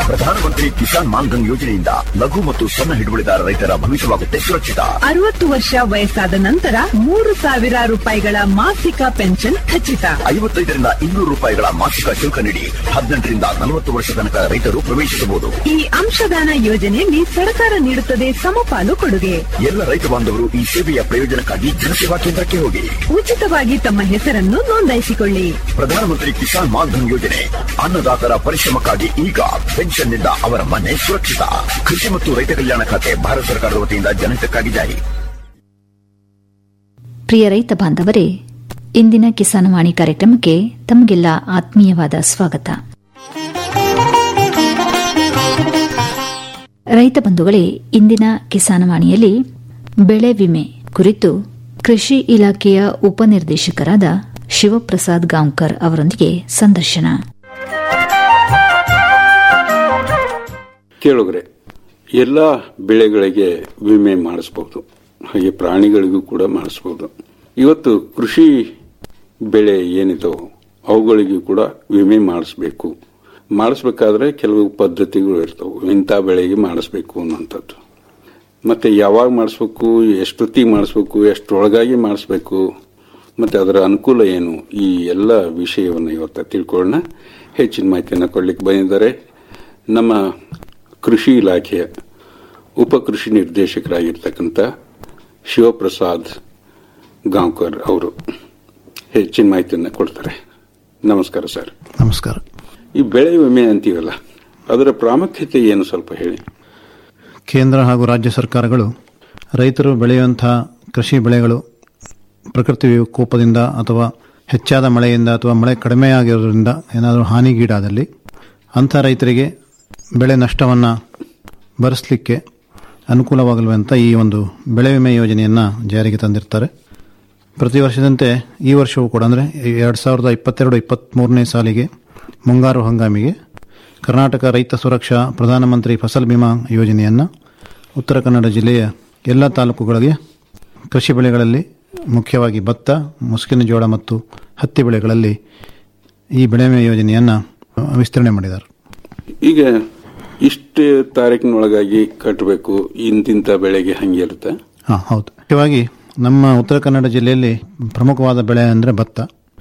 ಪ್ರಧಾನಮಂತ್ರಿ ಕಿಸಾನ್ ಮಾನ್ಧನ್ ಯೋಜನೆಯಿಂದ ಲಘು ಮತ್ತು ಸಣ್ಣ ಹಿಡುವಳಿದಾರ ರೈತರ ಭವಿಷ್ಯವಾಗುತ್ತೆ ಸುರಕ್ಷಿತ ಅರವತ್ತು ವರ್ಷ ವಯಸ್ಸಾದ ನಂತರ ಮೂರು ಸಾವಿರ ರೂಪಾಯಿಗಳ ಮಾಸಿಕ ಪೆನ್ಷನ್ ಖಚಿತ ಐವತ್ತೈದರಿಂದ ಇನ್ನೂರು ರೂಪಾಯಿಗಳ ಮಾಸಿಕ ಶುಲ್ಕ ನೀಡಿ ಹದಿನೆಂಟರಿಂದ ನಲವತ್ತು ವರ್ಷ ತನಕ ರೈತರು ಪ್ರವೇಶಿಸಬಹುದು ಈ ಅಂಶದಾನ ಯೋಜನೆಯಲ್ಲಿ ಸರ್ಕಾರ ನೀಡುತ್ತದೆ ಸಮಪಾಲು ಕೊಡುಗೆ ಎಲ್ಲ ರೈತ ಬಾಂಧವರು ಈ ಸೇವೆಯ ಪ್ರಯೋಜನಕ್ಕಾಗಿ ಜನಸೇವಾ ಕೇಂದ್ರಕ್ಕೆ ಹೋಗಿ ಉಚಿತವಾಗಿ ತಮ್ಮ ಹೆಸರನ್ನು ನೋಂದಾಯಿಸಿಕೊಳ್ಳಿ ಪ್ರಧಾನಮಂತ್ರಿ ಕಿಸಾನ್ ಮಾನ್ಧನ್ ಯೋಜನೆ ಅನ್ನದಾತರ ಪರಿಶ್ರಮಕ್ಕಾಗಿ ಈಗ ಪೆನ್ಷನ್ನಿಂದ ಅವರ ಮನೆ ಸುರಕ್ಷಿತ ಕೃಷಿ ಮತ್ತು ರೈತ ಕಲ್ಯಾಣ ಖಾತೆ ಭಾರತ ಸರ್ಕಾರದ ವತಿಯಿಂದ ಜನಹಿತಕ್ಕಾಗಿ ಜಾರಿ ಪ್ರಿಯ ರೈತ ಬಾಂಧವರೇ ಇಂದಿನ ಕಿಸಾನವಾಣಿ ಕಾರ್ಯಕ್ರಮಕ್ಕೆ ತಮಗೆಲ್ಲ ಆತ್ಮೀಯವಾದ ಸ್ವಾಗತ ರೈತ ಬಂಧುಗಳೇ ಇಂದಿನ ಕಿಸಾನವಾಣಿಯಲ್ಲಿ ಬೆಳೆ ವಿಮೆ ಕುರಿತು ಕೃಷಿ ಇಲಾಖೆಯ ಉಪನಿರ್ದೇಶಕರಾದ ಶಿವಪ್ರಸಾದ್ ಗಾಂವ್ಕರ್ ಅವರೊಂದಿಗೆ ಸಂದರ್ಶನ ಕೇಳುಗ್ರೆ ಎಲ್ಲ ಬೆಳೆಗಳಿಗೆ ವಿಮೆ ಮಾಡಿಸ್ಬೋದು ಹಾಗೆ ಪ್ರಾಣಿಗಳಿಗೂ ಕೂಡ ಮಾಡಿಸ್ಬೋದು ಇವತ್ತು ಕೃಷಿ ಬೆಳೆ ಏನಿದಾವೋ ಅವುಗಳಿಗೂ ಕೂಡ ವಿಮೆ ಮಾಡಿಸ್ಬೇಕು ಮಾಡಿಸ್ಬೇಕಾದ್ರೆ ಕೆಲವು ಪದ್ಧತಿಗಳು ಇರ್ತವೆ ಇಂಥ ಬೆಳೆಗೆ ಮಾಡಿಸ್ಬೇಕು ಅನ್ನೋಂಥದ್ದು ಮತ್ತೆ ಯಾವಾಗ ಮಾಡಿಸ್ಬೇಕು ಎಷ್ಟೊತ್ತಿಗೆ ಮಾಡಿಸ್ಬೇಕು ಎಷ್ಟರೊಳಗಾಗಿ ಮಾಡಿಸ್ಬೇಕು ಮತ್ತೆ ಅದರ ಅನುಕೂಲ ಏನು ಈ ಎಲ್ಲ ವಿಷಯವನ್ನು ಇವತ್ತು ತಿಳ್ಕೊಳ್ಳೋಣ ಹೆಚ್ಚಿನ ಮಾಹಿತಿಯನ್ನು ಕೊಡ್ಲಿಕ್ಕೆ ಬಂದಿದ್ದಾರೆ ನಮ್ಮ ಕೃಷಿ ಇಲಾಖೆಯ ಉಪ ಕೃಷಿ ನಿರ್ದೇಶಕರಾಗಿರ್ತಕ್ಕಂಥ ಶಿವಪ್ರಸಾದ್ ಗಾಂವ್ಕರ್ ಅವರು ಹೆಚ್ಚಿನ ಮಾಹಿತಿಯನ್ನು ಕೊಡ್ತಾರೆ ನಮಸ್ಕಾರ ಸರ್ ನಮಸ್ಕಾರ ಈ ಬೆಳೆ ವಿಮೆ ಅಂತೀವಲ್ಲ ಅದರ ಪ್ರಾಮುಖ್ಯತೆ ಏನು ಸ್ವಲ್ಪ ಹೇಳಿ ಕೇಂದ್ರ ಹಾಗೂ ರಾಜ್ಯ ಸರ್ಕಾರಗಳು ರೈತರು ಬೆಳೆಯುವಂತಹ ಕೃಷಿ ಬೆಳೆಗಳು ಪ್ರಕೃತಿ ವಿಕೋಪದಿಂದ ಅಥವಾ ಹೆಚ್ಚಾದ ಮಳೆಯಿಂದ ಅಥವಾ ಮಳೆ ಕಡಿಮೆಯಾಗಿರೋದ್ರಿಂದ ಏನಾದರೂ ಹಾನಿಗೀಡಾದಲ್ಲಿ ಅಂಥ ರೈತರಿಗೆ ಬೆಳೆ ನಷ್ಟವನ್ನು ಭರಿಸಲಿಕ್ಕೆ ಅನುಕೂಲವಾಗಲುವಂಥ ಈ ಒಂದು ಬೆಳೆ ವಿಮೆ ಯೋಜನೆಯನ್ನು ಜಾರಿಗೆ ತಂದಿರ್ತಾರೆ ಪ್ರತಿ ವರ್ಷದಂತೆ ಈ ವರ್ಷವೂ ಕೂಡ ಅಂದರೆ ಎರಡು ಸಾವಿರದ ಇಪ್ಪತ್ತೆರಡು ಇಪ್ಪತ್ತ್ಮೂರನೇ ಸಾಲಿಗೆ ಮುಂಗಾರು ಹಂಗಾಮಿಗೆ ಕರ್ನಾಟಕ ರೈತ ಸುರಕ್ಷಾ ಪ್ರಧಾನಮಂತ್ರಿ ಫಸಲ್ ಬಿಮಾ ಯೋಜನೆಯನ್ನು ಉತ್ತರ ಕನ್ನಡ ಜಿಲ್ಲೆಯ ಎಲ್ಲ ತಾಲೂಕುಗಳಿಗೆ ಕೃಷಿ ಬೆಳೆಗಳಲ್ಲಿ ಮುಖ್ಯವಾಗಿ ಭತ್ತ ಮುಸುಕಿನ ಜೋಳ ಮತ್ತು ಹತ್ತಿ ಬೆಳೆಗಳಲ್ಲಿ ಈ ಬೆಳೆ ವಿಮೆ ಯೋಜನೆಯನ್ನು ವಿಸ್ತರಣೆ ಮಾಡಿದ್ದಾರೆ ಈಗ ಇಷ್ಟು ತಾರೀಕಿನೊಳಗಾಗಿ ಕಟ್ಟಬೇಕು ಇಂತಿಂತ ಬೆಳೆಗೆ ಹಂಗೆ ಇರುತ್ತೆ ಹಾಂ ಹೌದು ಮುಖ್ಯವಾಗಿ ನಮ್ಮ ಉತ್ತರ ಕನ್ನಡ ಜಿಲ್ಲೆಯಲ್ಲಿ ಪ್ರಮುಖವಾದ ಬೆಳೆ ಅಂದರೆ ಭತ್ತ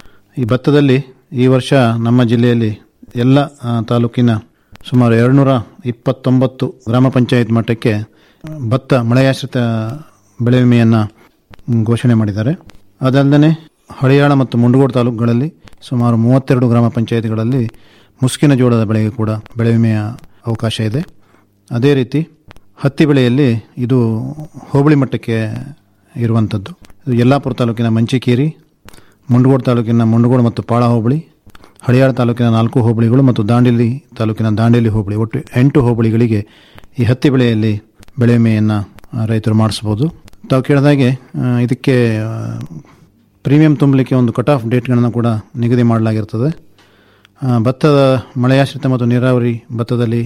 ಈ ಭತ್ತದಲ್ಲಿ ಈ ವರ್ಷ ನಮ್ಮ ಜಿಲ್ಲೆಯಲ್ಲಿ ಎಲ್ಲ ಆ, ತಾಲೂಕಿನ ಸುಮಾರು ಎರಡುನೂರ ಇಪ್ಪತ್ತೊಂಬತ್ತು ಗ್ರಾಮ ಪಂಚಾಯತ್ ಮಟ್ಟಕ್ಕೆ ಭತ್ತ ಮಳೆಯಾಶ್ರಿತ ಬೆಳೆ ವಿಮೆಯನ್ನು ಘೋಷಣೆ ಮಾಡಿದ್ದಾರೆ ಅದಲ್ಲದೆ ಹಳಿಯಾಳ ಮತ್ತು ಮುಂಡಗೋಡು ತಾಲೂಕುಗಳಲ್ಲಿ ಸುಮಾರು ಮೂವತ್ತೆರಡು ಗ್ರಾಮ ಪಂಚಾಯತ್ಗಳಲ್ಲಿ ಮುಸ್ಕಿನ ಜೋಳದ ಬೆಳೆಗೆ ಕೂಡ ಬೆಳೆ ವಿಮೆಯ ಅವಕಾಶ ಇದೆ ಅದೇ ರೀತಿ ಹತ್ತಿ ಬೆಳೆಯಲ್ಲಿ ಇದು ಹೋಬಳಿ ಮಟ್ಟಕ್ಕೆ ಇರುವಂಥದ್ದು ಇದು ಯಲ್ಲಾಪುರ ತಾಲೂಕಿನ ಮಂಚಿಕೇರಿ ಮುಂಡಗೋಡು ತಾಲೂಕಿನ ಮುಂಡಗೋಡು ಮತ್ತು ಪಾಳ ಹೋಬಳಿ ಹಳಿಯಾಳ ತಾಲೂಕಿನ ನಾಲ್ಕು ಹೋಬಳಿಗಳು ಮತ್ತು ದಾಂಡೇಲಿ ತಾಲೂಕಿನ ದಾಂಡೇಲಿ ಹೋಬಳಿ ಒಟ್ಟು ಎಂಟು ಹೋಬಳಿಗಳಿಗೆ ಈ ಹತ್ತಿ ಬೆಳೆಯಲ್ಲಿ ಬೆಳೆ ವಿಮೆಯನ್ನು ರೈತರು ಮಾಡಿಸ್ಬೋದು ತಾವು ಕೇಳಿದಾಗೆ ಆ, ಇದಕ್ಕೆ ಆ, ಪ್ರೀಮಿಯಂ ತುಂಬಲಿಕ್ಕೆ ಒಂದು ಕಟ್ ಆಫ್ ಡೇಟ್ಗಳನ್ನು ಕೂಡ ನಿಗದಿ ಮಾಡಲಾಗಿರ್ತದೆ ಆ, ಭತ್ತದ ಮಳೆಯಾಶ್ರಿತ ಮತ್ತು ನೀರಾವರಿ ಭತ್ತದಲ್ಲಿ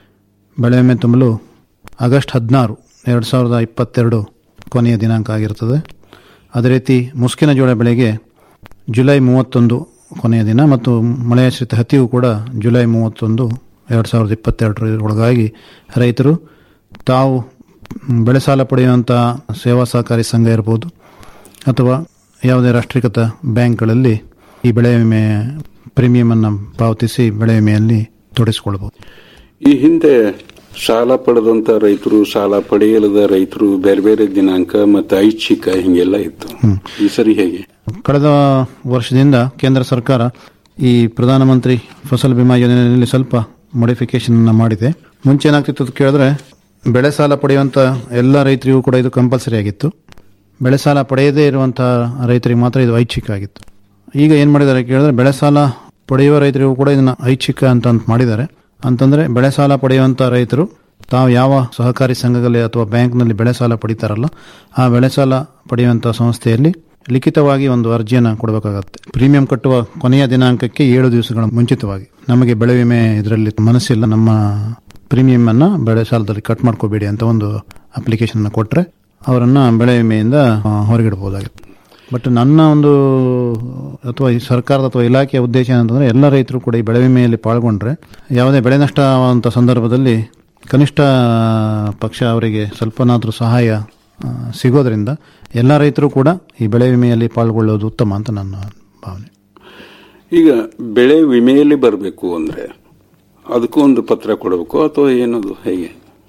ಬೆಳೆ ವಿಮೆ ತುಂಬಲು ಆಗಸ್ಟ್ ಹದಿನಾರು ಎರಡು ಸಾವಿರದ ಇಪ್ಪತ್ತೆರಡು ಕೊನೆಯ ದಿನಾಂಕ ಆಗಿರ್ತದೆ ಅದೇ ರೀತಿ ಮುಸ್ಕಿನ ಜೋಳ ಬೆಳೆಗೆ ಜುಲೈ ಮೂವತ್ತೊಂದು ಕೊನೆಯ ದಿನ ಮತ್ತು ಮಳೆಯಾಶ್ರಿತ ಹತ್ತಿಯೂ ಕೂಡ ಜುಲೈ ಮೂವತ್ತೊಂದು ಎರಡು ಸಾವಿರದ ಇಪ್ಪತ್ತೆರಡರ ಒಳಗಾಗಿ ರೈತರು ತಾವು ಬೆಳೆ ಸಾಲ ಪಡೆಯುವಂಥ ಸೇವಾ ಸಹಕಾರಿ ಸಂಘ ಇರ್ಬೋದು ಅಥವಾ ಯಾವುದೇ ರಾಷ್ಟ್ರೀಕೃತ ಬ್ಯಾಂಕ್ಗಳಲ್ಲಿ ಈ ಬೆಳೆ ವಿಮೆ ಪ್ರೀಮಿಯಮನ್ನು ಪಾವತಿಸಿ ಬೆಳೆ ವಿಮೆಯಲ್ಲಿ ತೊಡಗಿಸಿಕೊಳ್ಬೋದು ಈ ಹಿಂದೆ ಸಾಲ ಪಡೆದಂತ ರೈತರು ಸಾಲ ಪಡೆಯಲದ ರೈತರು ಬೇರೆ ಬೇರೆ ದಿನಾಂಕ ಮತ್ತು ಐಚ್ಛಿಕ ಹಿಂಗೆಲ್ಲ ಇತ್ತು ಈ ಸರಿ ಹೇಗೆ ಕಳೆದ ವರ್ಷದಿಂದ ಕೇಂದ್ರ ಸರ್ಕಾರ ಈ ಪ್ರಧಾನಮಂತ್ರಿ ಫಸಲ್ ಬಿಮಾ ಯೋಜನೆಯಲ್ಲಿ ಸ್ವಲ್ಪ ಮಾಡಿಫಿಕೇಶನ್ ಮಾಡಿದೆ ಮುಂಚೆ ಏನಾಗ್ತಿತ್ತು ಅಂತ ಕೇಳಿದ್ರೆ ಬೆಳೆ ಸಾಲ ಪಡೆಯುವಂಥ ಎಲ್ಲ ರೈತರಿಗೂ ಕೂಡ ಇದು ಕಂಪಲ್ಸರಿ ಆಗಿತ್ತು ಬೆಳೆ ಸಾಲ ಪಡೆಯದೇ ಇರುವಂತಹ ರೈತರಿಗೆ ಮಾತ್ರ ಇದು ಐಚ್ಛಿಕ ಆಗಿತ್ತು ಈಗ ಏನು ಮಾಡಿದ್ದಾರೆ ಕೇಳಿದ್ರೆ ಬೆಳೆ ಸಾಲ ಪಡೆಯುವ ರೈತರಿಗೂ ಕೂಡ ಇದನ್ನ ಐಚ್ಛಿಕ ಅಂತ ಅಂತ ಮಾಡಿದ್ದಾರೆ ಅಂತಂದ್ರೆ ಬೆಳೆ ಸಾಲ ಪಡೆಯುವಂಥ ರೈತರು ತಾವು ಯಾವ ಸಹಕಾರಿ ಸಂಘಗಳಲ್ಲಿ ಅಥವಾ ಬ್ಯಾಂಕ್ನಲ್ಲಿ ಬೆಳೆ ಸಾಲ ಪಡಿತಾರಲ್ಲ ಆ ಬೆಳೆ ಸಾಲ ಪಡೆಯುವಂಥ ಸಂಸ್ಥೆಯಲ್ಲಿ ಲಿಖಿತವಾಗಿ ಒಂದು ಅರ್ಜಿಯನ್ನು ಕೊಡಬೇಕಾಗತ್ತೆ ಪ್ರೀಮಿಯಂ ಕಟ್ಟುವ ಕೊನೆಯ ದಿನಾಂಕಕ್ಕೆ ಏಳು ದಿವಸಗಳ ಮುಂಚಿತವಾಗಿ ನಮಗೆ ಬೆಳೆ ವಿಮೆ ಇದರಲ್ಲಿ ಮನಸ್ಸಿಲ್ಲ ನಮ್ಮ ಪ್ರೀಮಿಯಂ ಅನ್ನ ಬೆಳೆ ಸಾಲದಲ್ಲಿ ಕಟ್ ಮಾಡ್ಕೋಬೇಡಿ ಅಂತ ಒಂದು ಅಪ್ಲಿಕೇಶನ್ ಕೊಟ್ಟರೆ ಅವರನ್ನ ಬೆಳೆ ವಿಮೆಯಿಂದ ಆ, ಹೊರಗಿಡಬಹುದಾಗಿತ್ತು ಬಟ್ ನನ್ನ ಒಂದು ಅಥವಾ ಈ ಸರ್ಕಾರದ ಅಥವಾ ಇಲಾಖೆಯ ಉದ್ದೇಶ ಏನಂತಂದ್ರೆ ಎಲ್ಲ ರೈತರು ಕೂಡ ಈ ಬೆಳೆ ವಿಮೆಯಲ್ಲಿ ಪಾಲ್ಗೊಂಡ್ರೆ ಯಾವುದೇ ಬೆಳೆ ನಷ್ಟ ಆಗುವಂಥ ಸಂದರ್ಭದಲ್ಲಿ ಕನಿಷ್ಠ ಪಕ್ಷ ಅವರಿಗೆ ಸ್ವಲ್ಪನಾದರೂ ಸಹಾಯ ಆ, ಸಿಗೋದ್ರಿಂದ ಎಲ್ಲ ರೈತರು ಕೂಡ ಈ ಬೆಳೆ ವಿಮೆಯಲ್ಲಿ ಪಾಲ್ಗೊಳ್ಳೋದು ಉತ್ತಮ ಅಂತ ನನ್ನ ಭಾವನೆ ಈಗ ಬೆಳೆ ವಿಮೆಯಲ್ಲಿ ಬರಬೇಕು ಅಂದ್ರೆ ಅದಕ್ಕೂ ಒಂದು ಪತ್ರ ಕೊಡಬೇಕು ಅಥವಾ ಏನದು ಹೇಗೆ